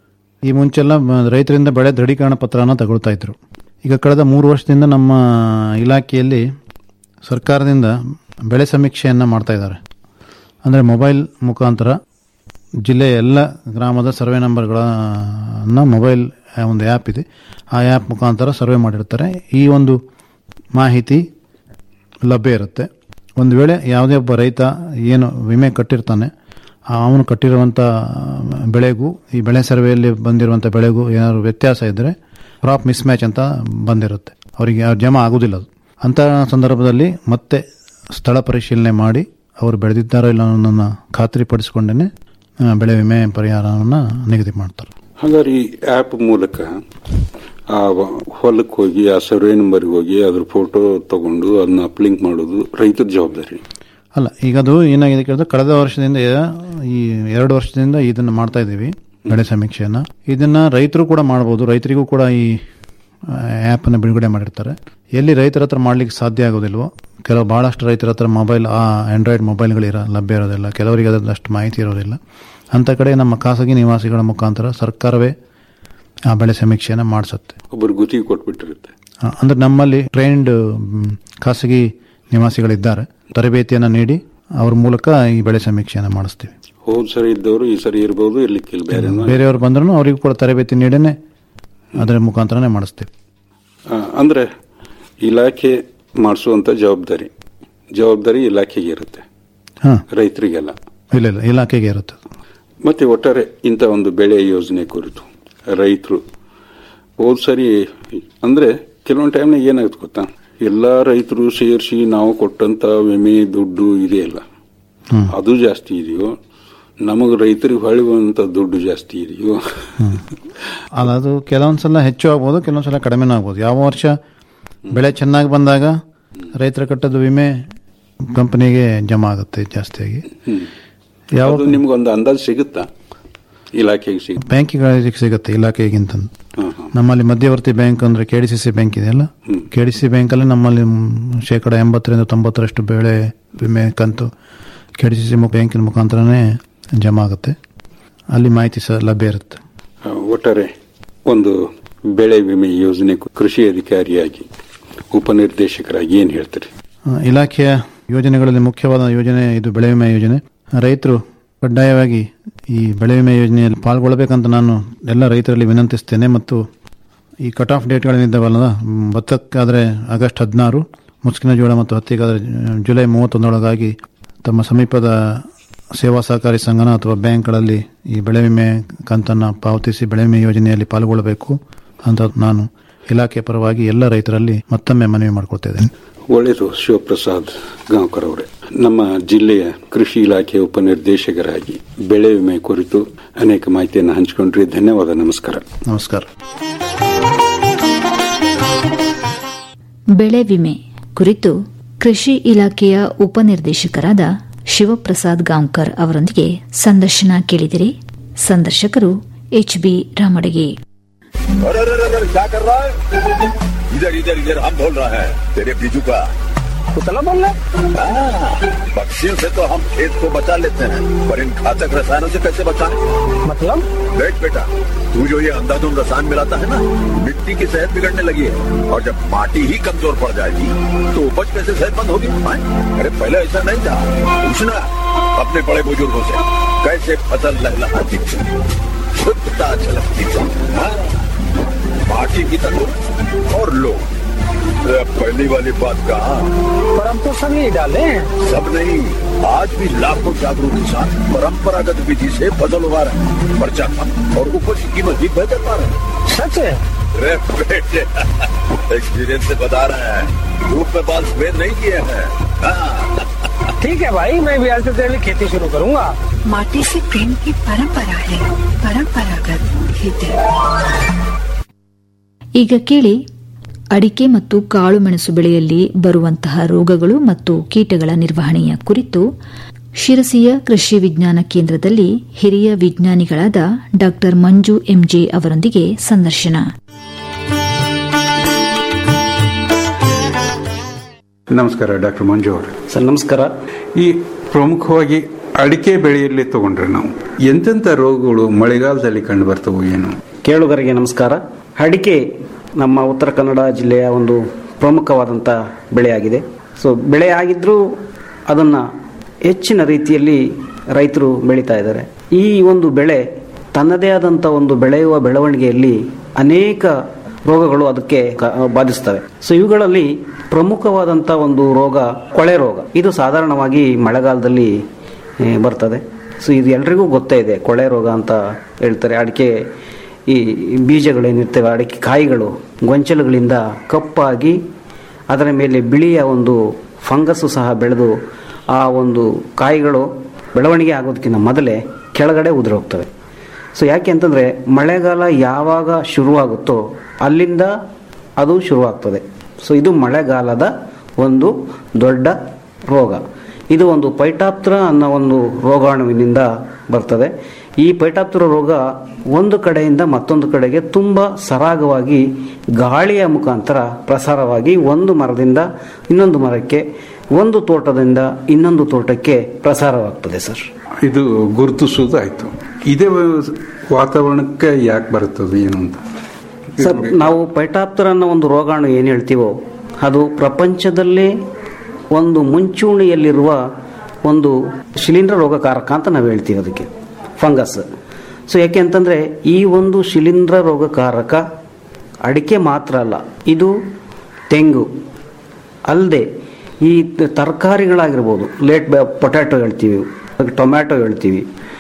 ಈ ಮುಂಚೆಲ್ಲ ಮ- ರೈತರಿಂದ ಬೆಳೆ ದೃಢೀಕರಣ ಪತ್ರನ ತಗೊಳ್ತಾ ಇದ್ರು ಈಗ ಕಳೆದ ಮೂರು ವರ್ಷದಿಂದ ನಮ್ಮ ಇಲಾಖೆಯಲ್ಲಿ ಸರ್ಕಾರದಿಂದ ಬೆಳೆ ಸಮೀಕ್ಷೆಯನ್ನು ಮಾಡ್ತಾ ಇದ್ದಾರೆ ಅಂದರೆ ಮೊಬೈಲ್ ಮುಖಾಂತರ ಜಿಲ್ಲೆಯ ಎಲ್ಲ ಗ್ರಾಮದ ಸರ್ವೆ ನಂಬರ್ಗಳನ್ನು ಮೊಬೈಲ್ ಒಂದು ಆ್ಯಪ್ ಇದೆ ಆ ಆ್ಯಪ್ ಮುಖಾಂತರ ಸರ್ವೆ ಮಾಡಿರ್ತಾರೆ ಈ ಒಂದು ಮಾಹಿತಿ ಲಭ್ಯ ಇರುತ್ತೆ ಒಂದು ವೇಳೆ ಯಾವುದೇ ಒಬ್ಬ ರೈತ ಏನು ವಿಮೆ ಕಟ್ಟಿರ್ತಾನೆ ಅವನು ಕಟ್ಟಿರುವಂಥ ಬೆಳೆಗೂ ಈ ಬೆಳೆ ಸರ್ವೆಯಲ್ಲಿ ಬಂದಿರುವಂಥ ಬೆಳೆಗೂ ಏನಾದರೂ ವ್ಯತ್ಯಾಸ ಇದ್ದರೆ ಕ್ರಾಪ್ ಮಿಸ್ ಮ್ಯಾಚ್ ಅಂತ ಬಂದಿರುತ್ತೆ ಅವರಿಗೆ ಆ ಜಮಾ ಆಗೋದಿಲ್ಲ ಅದು ಅಂಥ ಸಂದರ್ಭದಲ್ಲಿ ಮತ್ತೆ ಸ್ಥಳ ಪರಿಶೀಲನೆ ಮಾಡಿ ಅವರು ಬೆಳೆದಿದ್ದಾರೋ ಇಲ್ಲ ಅನ್ನೋದನ್ನು ಖಾತ್ರಿಪಡಿಸಿಕೊಂಡೇ ಬೆಳೆ ವಿಮೆ ಪರಿಹಾರವನ್ನು ನಿಗದಿ ಮಾಡ್ತಾರೆ ಹಾಗಾದ್ರೆ ಈ ಆ್ಯಪ್ ಮೂಲಕ ಆ ಹೊಲಕ್ಕೆ ಹೋಗಿ ಆ ಸರ್ವೆ ನಂಬರ್ಗೆ ಹೋಗಿ ಅದ್ರ ಫೋಟೋ ತಗೊಂಡು ಅದನ್ನ ಅಪ್ಲಿಂಕ್ ಮಾಡೋದು ರೈತರ ಜವಾಬ್ದಾರಿ ಅಲ್ಲ ಈಗ ಅದು ಏನಾಗಿದೆ ಕೇಳಿದ್ರೆ ಕಳೆದ ವರ್ಷದಿಂದ ಈ ಎರಡು ವರ್ಷದಿಂದ ಇದನ್ನು ಮಾಡ್ತಾ ಇದ್ದೀವಿ ಬೆಳೆ ಸಮೀಕ್ಷೆಯನ್ನು ಇದನ್ನ ರೈತರು ಕೂಡ ಮಾಡ್ಬೋದು ರೈತರಿಗೂ ಕೂಡ ಈ ಆ್ಯಪನ್ನು ಬಿಡುಗಡೆ ಮಾಡಿರ್ತಾರೆ ಎಲ್ಲಿ ರೈತರ ಹತ್ರ ಮಾಡ್ಲಿಕ್ಕೆ ಸಾಧ್ಯ ಆಗೋದಿಲ್ವೋ ಕೆಲವು ಭಾಳಷ್ಟು ರೈತರ ಹತ್ರ ಮೊಬೈಲ್ ಆ ಆಂಡ್ರಾಯ್ಡ್ ಮೊಬೈಲ್ಗಳು ಇರೋ ಲಭ್ಯ ಇರೋದಿಲ್ಲ ಕೆಲವರಿಗೆ ಅದರಷ್ಟು ಮಾಹಿತಿ ಇರೋದಿಲ್ಲ ಅಂಥ ಕಡೆ ನಮ್ಮ ಖಾಸಗಿ ನಿವಾಸಿಗಳ ಮುಖಾಂತರ ಸರ್ಕಾರವೇ ಆ ಬೆಳೆ ಸಮೀಕ್ಷೆಯನ್ನು ಮಾಡಿಸುತ್ತೆ ಒಬ್ಬರು ಗುತ್ತಿಗೆ ಕೊಟ್ಬಿಟ್ಟಿರುತ್ತೆ ಆ, ಅಂದ್ರೆ ನಮ್ಮಲ್ಲಿ ಟ್ರೈನ್ಡ್ ಖಾಸಗಿ ನಿವಾಸಿಗಳಿದ್ದಾರೆ ತರಬೇತಿಯನ್ನು ನೀಡಿ ಅವ್ರ ಮೂಲಕ ಈ ಬೆಳೆ ಸಮೀಕ್ಷೆಯನ್ನು ಮಾಡಿಸ್ತೀವಿ ಹೋದ್ ಸರಿ ಇದ್ದವರು ಈ ಸರಿ ಇರ್ಬೋದು ಇರ್ಲಿಕ್ಕಿಲ್ಲ ಬೇರೆ ಬೇರೆಯವರು ಬಂದ್ರೂ ಅವರಿಗೂ ಕೂಡ ತರಬೇತಿ ನೀಡೇನೆ ಅದರ ಮುಖಾಂತರನೇ ಮಾಡಿಸ್ತೇವೆ ಅಂದ್ರೆ ಇಲಾಖೆ ಮಾಡಿಸುವಂತ ಜವಾಬ್ದಾರಿ ಜವಾಬ್ದಾರಿ ಇಲಾಖೆಗೆ ಇರುತ್ತೆ ಹಾಂ ರೈತರಿಗೆಲ್ಲ ಇಲ್ಲ ಇಲ್ಲ ಇಲಾಖೆಗೆ ಇರುತ್ತೆ ಅದು. ಮತ್ತೆ ಒಟ್ಟಾರೆ ಇಂಥ ಒಂದು ಬೆಳೆ ಯೋಜನೆ ಕುರಿತು ರೈತರು ಹೋದ್ ಸರಿ ಅಂದ್ರೆ ಕೆಲವೊಂದು ಟೈಮ್ನಾಗ ಏನಾಗುತ್ತೆ ಗೊತ್ತಾ ಎಲ್ಲಾ ರೈತರು ಸೇರಿಸಿ ನಾವು ಕೊಟ್ಟಂತ ವಿಮೆ ದುಡ್ಡು ಇದೆಯಲ್ಲ ಅದು ಜಾಸ್ತಿ ಇದೆಯೋ ನಮಗೆ ರೈತರಿಗೆ ಹೊಳೆಯುವಂತ ದುಡ್ಡು ಜಾಸ್ತಿ ಇದೆಯೋ ಅಲ್ಲ ಅದು ಕೆಲವೊಂದ್ಸಲ ಹೆಚ್ಚು ಆಗ್ಬೋದು ಕೆಲವೊಂದ್ಸಲ ಕಡಿಮೆನೂ ಆಗ್ಬೋದು ಯಾವ ವರ್ಷ ಬೆಳೆ ಚೆನ್ನಾಗಿ ಬಂದಾಗ ರೈತರ ಕಟ್ಟದ ವಿಮೆ ಕಂಪನಿಗೆ ಜಮಾ ಆಗುತ್ತೆ ಜಾಸ್ತಿಯಾಗಿ ಯಾವ ಅದು ನಿಮ್ಗೊಂದು ಅಂದಾಜು ಸಿಗುತ್ತಾ ಇಲಾಖೆಗೆ ಸಿಗುತ್ತೆ ಬ್ಯಾಂಕಿಗಳಿಗೆ ಸಿಗುತ್ತೆ ಇಲಾಖೆಗಿಂತ ಹಾ, ಹಾ. ನಮ್ಮಲ್ಲಿ ಮಧ್ಯವರ್ತಿ ಬ್ಯಾಂಕ್ ಅಂದ್ರೆ K D C C bank ಇದೆಯಲ್ಲ ಕೆ ಡಿ ಸಿ ಬ್ಯಾಂಕಲ್ಲಿ ನಮ್ಮಲ್ಲಿ ಮ್, ಶೇಕಡ ಎಂಬತ್ತರಿಂದ ತೊಂಬತ್ತರಷ್ಟು ಬೆಳೆ ವಿಮೆ ಕಂತು ಕೆ ಡಿ ಸಿ ಸಿ ಬ್ಯಾಂಕಿನ ಮುಖಾಂತರನೇ ಜಮಾ ಆಗುತ್ತೆ ಅಲ್ಲಿ ಮಾಹಿತಿ ಸಹ ಲಭ್ಯ ಇರುತ್ತೆ ಆ, ಒಟ್ಟಾರೆ ಒಂದು ಬೆಳೆ ವಿಮೆ ಯೋಜನೆ ಕು- ಕೃಷಿ ಅಧಿಕಾರಿಯಾಗಿ ಉಪನಿರ್ದೇಶಕರಾಗಿ ಏನ್ ಹೇಳ್ತೀರಿ ಆ, ಇಲಾಖೆಯ ಯೋಜನೆಗಳಲ್ಲಿ ಮುಖ್ಯವಾದ ಯೋಜನೆ ಇದು ಬೆಳೆ ವಿಮೆ ಯೋಜನೆ ರೈತರು ಕಡ್ಡಾಯವಾಗಿ ಈ ಬೆಳೆ ವಿಮೆ ಯೋಜನೆಯಲ್ಲಿ ಪಾಲ್ಗೊಳ್ಳಬೇಕಂತ ನಾನು ಎಲ್ಲ ರೈತರಲ್ಲಿ ವಿನಂತಿಸ್ತೇನೆ ಮತ್ತು ಈ ಕಟ್ ಆಫ್ ಡೇಟ್ಗಳೇನಿದ್ದಾವಲ್ಲ ಮ್, ಭತ್ತಕ್ಕಾದರೆ ಆಗಸ್ಟ್ ಹದಿನಾರು ಮುಸ್ಕಿನ ಜೋಳ ಮತ್ತು ಹತ್ತಿಗಾದರೆ ಜುಲೈ ಮೂವತ್ತೊಂದರೊಳಗಾಗಿ ತಮ್ಮ ಸಮೀಪದ ಸೇವಾ ಸಹಕಾರಿ ಸಂಘನ ಅಥವಾ ಬ್ಯಾಂಕ್ಗಳಲ್ಲಿ ಈ ಬೆಳೆ ವಿಮೆ ಕಂತನ್ನು ಪಾವತಿಸಿ ಬೆಳೆ ವಿಮೆ ಯೋಜನೆಯಲ್ಲಿ ಪಾಲ್ಗೊಳ್ಳಬೇಕು ಅಂತ ನಾನು ಇಲಾಖೆ ಪರವಾಗಿ ಎಲ್ಲ ರೈತರಲ್ಲಿ ಮತ್ತೊಮ್ಮೆ ಮನವಿ ಮಾಡಿಕೊಳ್ತಾ ಇದ್ದೇನೆ ಒಳ್ಳೆಯದು ಶಿವಪ್ರಸಾದ್ ಗಾಂವ್ಕರ್ ಅವರೇ ನಮ್ಮ ಜಿಲ್ಲೆಯ ಕೃಷಿ ಇಲಾಖೆ ಉಪನಿರ್ದೇಶಕರಾಗಿ ಬೆಳೆ ವಿಮೆ ಕುರಿತು ಅನೇಕ ಮಾಹಿತಿಯನ್ನು ಹಂಚಿಕೊಂಡ್ರಿ ಧನ್ಯವಾದ ನಮಸ್ಕಾರ ನಮಸ್ಕಾರ ಬೆಳೆ ವಿಮೆ ಕುರಿತು ಕೃಷಿ ಇಲಾಖೆಯ ಉಪನಿರ್ದೇಶಕರಾದ ಶಿವಪ್ರಸಾದ್ ಗಾಂವ್ಕರ್ ಅವರೊಂದಿಗೆ ಸಂದರ್ಶನ ಕೇಳಿದಿರಿ ಸಂದರ್ಶಕರು ಎಚ್ ಬಿ ರಾಮಡಗಿ अरे अरे अरे अरे, क्या कर रहा है इधर इधर इधर हम बोल रहा है तेरे बीजू का कुतला बोल रहा पक्षियों से तो हम खेत को बचा लेते हैं पर इन घातक रसायनों से कैसे बचाएं? मतलब देख बेटा तू जो ये अंधाधुंध रसायन मिलाता है ना मिट्टी की सेहत बिगड़ने लगी है और जब माटी ही कमजोर पड़ जाएगी तो उपज कैसे सेहतमंद होगी हाँ? अरे पहले ऐसा नहीं था पूछना अपने बड़े बुजुर्गों से कैसे फसल लहलहाती थी शुद्धता झलकती थी हाँ? पार्टी की तंदुरुस्त और लोग अरे अब पहली वाली बात कहा पर हम तो सब यही डाले हैं सब नहीं आज भी लाखों जागरूक किसान परंपरागत विधि से फसल उगा रहे हैं पर्चा कम और उपज की कीमत भी बेहतर पा रहे हैं सच है अरे बेटे एक्सपीरियंस से बता रहे हैं धूप में बाल सफेद नहीं किए हैं हाँ, ठीक है भाई मैं भी आज से तेरे लिए खेती शुरू करूंगा माटी से प्रेम की परंपरा है परंपरागत खेती ಈಗ ಕೇಳಿ ಅಡಿಕೆ ಮತ್ತು ಕಾಳುಮೆಣಸು ಬೆಳೆಯಲ್ಲಿ ಬರುವಂತಹ ರೋಗಗಳು ಮತ್ತು ಕೀಟಗಳ ನಿರ್ವಹಣೆಯ ಕುರಿತು ಶಿರಸಿಯ ಕೃಷಿ ವಿಜ್ಞಾನ ಕೇಂದ್ರದಲ್ಲಿ ಹಿರಿಯ ವಿಜ್ಞಾನಿಗಳಾದ ಡಾ ಮಂಜು ಎಂಜೆ ಅವರೊಂದಿಗೆ ಸಂದರ್ಶನ ನಮಸ್ಕಾರ ಡಾಕ್ಟರ್ ಮಂಜು ಅವರು ಸರ್ ನಮಸ್ಕಾರ ಈ ಪ್ರಮುಖವಾಗಿ ಅಡಿಕೆ ಬೆಳೆಯಲ್ಲಿ ತಗೊಂಡ್ರೆ ನಾವು ಎಂತೆಂಥ ರೋಗಗಳು ಮಳೆಗಾಲದಲ್ಲಿ ಕಂಡು ಬರ್ತವು ಏನು ಕೇಳುಗರಿಗೆ ನಮಸ್ಕಾರ ಅಡಿಕೆ ನಮ್ಮ ಉತ್ತರ ಕನ್ನಡ ಜಿಲ್ಲೆಯ ಒಂದು ಪ್ರಮುಖವಾದಂಥ ಬೆಳೆಯಾಗಿದೆ ಸೊ ಬೆಳೆ ಆಗಿದ್ದರೂ ಅದನ್ನು ಹೆಚ್ಚಿನ ರೀತಿಯಲ್ಲಿ ರೈತರು ಬೆಳೀತಾ ಇದ್ದಾರೆ ಈ ಒಂದು ಬೆಳೆ ತನ್ನದೇ ಆದಂಥ ಒಂದು ಬೆಳೆಯುವ ಬೆಳವಣಿಗೆಯಲ್ಲಿ ಅನೇಕ ರೋಗಗಳು ಅದಕ್ಕೆ ಕ- ಬಾಧಿಸ್ತವೆ ಸೊ ಇವುಗಳಲ್ಲಿ ಪ್ರಮುಖವಾದಂಥ ಒಂದು ರೋಗ ಕೊಳೆ ರೋಗ ಇದು ಸಾಧಾರಣವಾಗಿ ಮಳೆಗಾಲದಲ್ಲಿ ಏ, ಬರ್ತದೆ ಸೊ ಇದು ಎಲ್ರಿಗೂ ಗೊತ್ತೇ ಇದೆ ಕೊಳೆ ರೋಗ ಅಂತ ಹೇಳ್ತಾರೆ ಅಡಿಕೆ ಈ ಬೀಜಗಳೇನಿರ್ತವೆ ಅಡಿಕೆ ಕಾಯಿಗಳು ಗೊಂಚಲುಗಳಿಂದ ಕಪ್ಪಾಗಿ ಅದರ ಮೇಲೆ ಬಿಳಿಯ ಒಂದು ಫಂಗಸ್ಸು ಸಹ ಬೆಳೆದು ಆ ಒಂದು ಕಾಯಿಗಳು ಬೆಳವಣಿಗೆ ಆಗೋದಕ್ಕಿಂತ ಮೊದಲೇ ಕೆಳಗಡೆ ಉದುರೋಗ್ತವೆ ಸೊ ಯಾಕೆ ಅಂತಂದರೆ ಮಳೆಗಾಲ ಯಾವಾಗ ಶುರುವಾಗುತ್ತೋ ಅಲ್ಲಿಂದ ಅದು ಶುರುವಾಗ್ತದೆ ಸೊ ಇದು ಮಳೆಗಾಲದ ಒಂದು ದೊಡ್ಡ ರೋಗ ಇದು ಒಂದು ಪೈಟಾಪ್ತ್ರ ಅನ್ನೋ ಒಂದು ರೋಗಾಣುವಿನಿಂದ ಬರ್ತದೆ ಈ ಪೈಟಾಪ್ತ್ರ ರೋಗ ಒಂದು ಕಡೆಯಿಂದ ಮತ್ತೊಂದು ಕಡೆಗೆ ತುಂಬ ಸರಾಗವಾಗಿ ಗಾಳಿಯ ಮುಖಾಂತರ ಪ್ರಸಾರವಾಗಿ ಒಂದು ಮರದಿಂದ ಇನ್ನೊಂದು ಮರಕ್ಕೆ ಒಂದು ತೋಟದಿಂದ ಇನ್ನೊಂದು ತೋಟಕ್ಕೆ ಪ್ರಸಾರವಾಗ್ತದೆ ಸರ್ ಇದು ಗುರುತಿಸೋದಾಯ್ತು ಇದೇ ವಾತಾವರಣಕ್ಕೆ ಯಾಕೆ ಬರುತ್ತದೆ ಏನು ಅಂತ ಸರ್ ನಾವು ಪೈಟಾಪ್ತರ ಅನ್ನೋ ಒಂದು ರೋಗಾಣು ಏನು ಹೇಳ್ತೀವೋ ಅದು ಪ್ರಪಂಚದಲ್ಲೇ ಒಂದು ಮುಂಚೂಣಿಯಲ್ಲಿರುವ ಒಂದು ಶಿಲೀಂಧ್ರ ರೋಗಕಾರಕ ಅಂತ ನಾವು ಹೇಳ್ತೀವಿ ಅದಕ್ಕೆ ಫಂಗಸ್ ಸೊ ಯಾಕೆ ಅಂತಂದರೆ ಈ ಒಂದು ಶಿಲೀಂಧ್ರ ರೋಗಕಾರಕ ಅಡಿಕೆ ಮಾತ್ರ ಅಲ್ಲ ಇದು ತೆಂಗು ಅಲ್ಲದೆ ಈ ತ- ತರಕಾರಿಗಳಾಗಿರ್ಬೋದು ಲೇಟ್ ಪೊಟ್ಯಾಟೊ ಹೇಳ್ತೀವಿ ಟೊಮ್ಯಾಟೊ ಹೇಳ್ತೀವಿ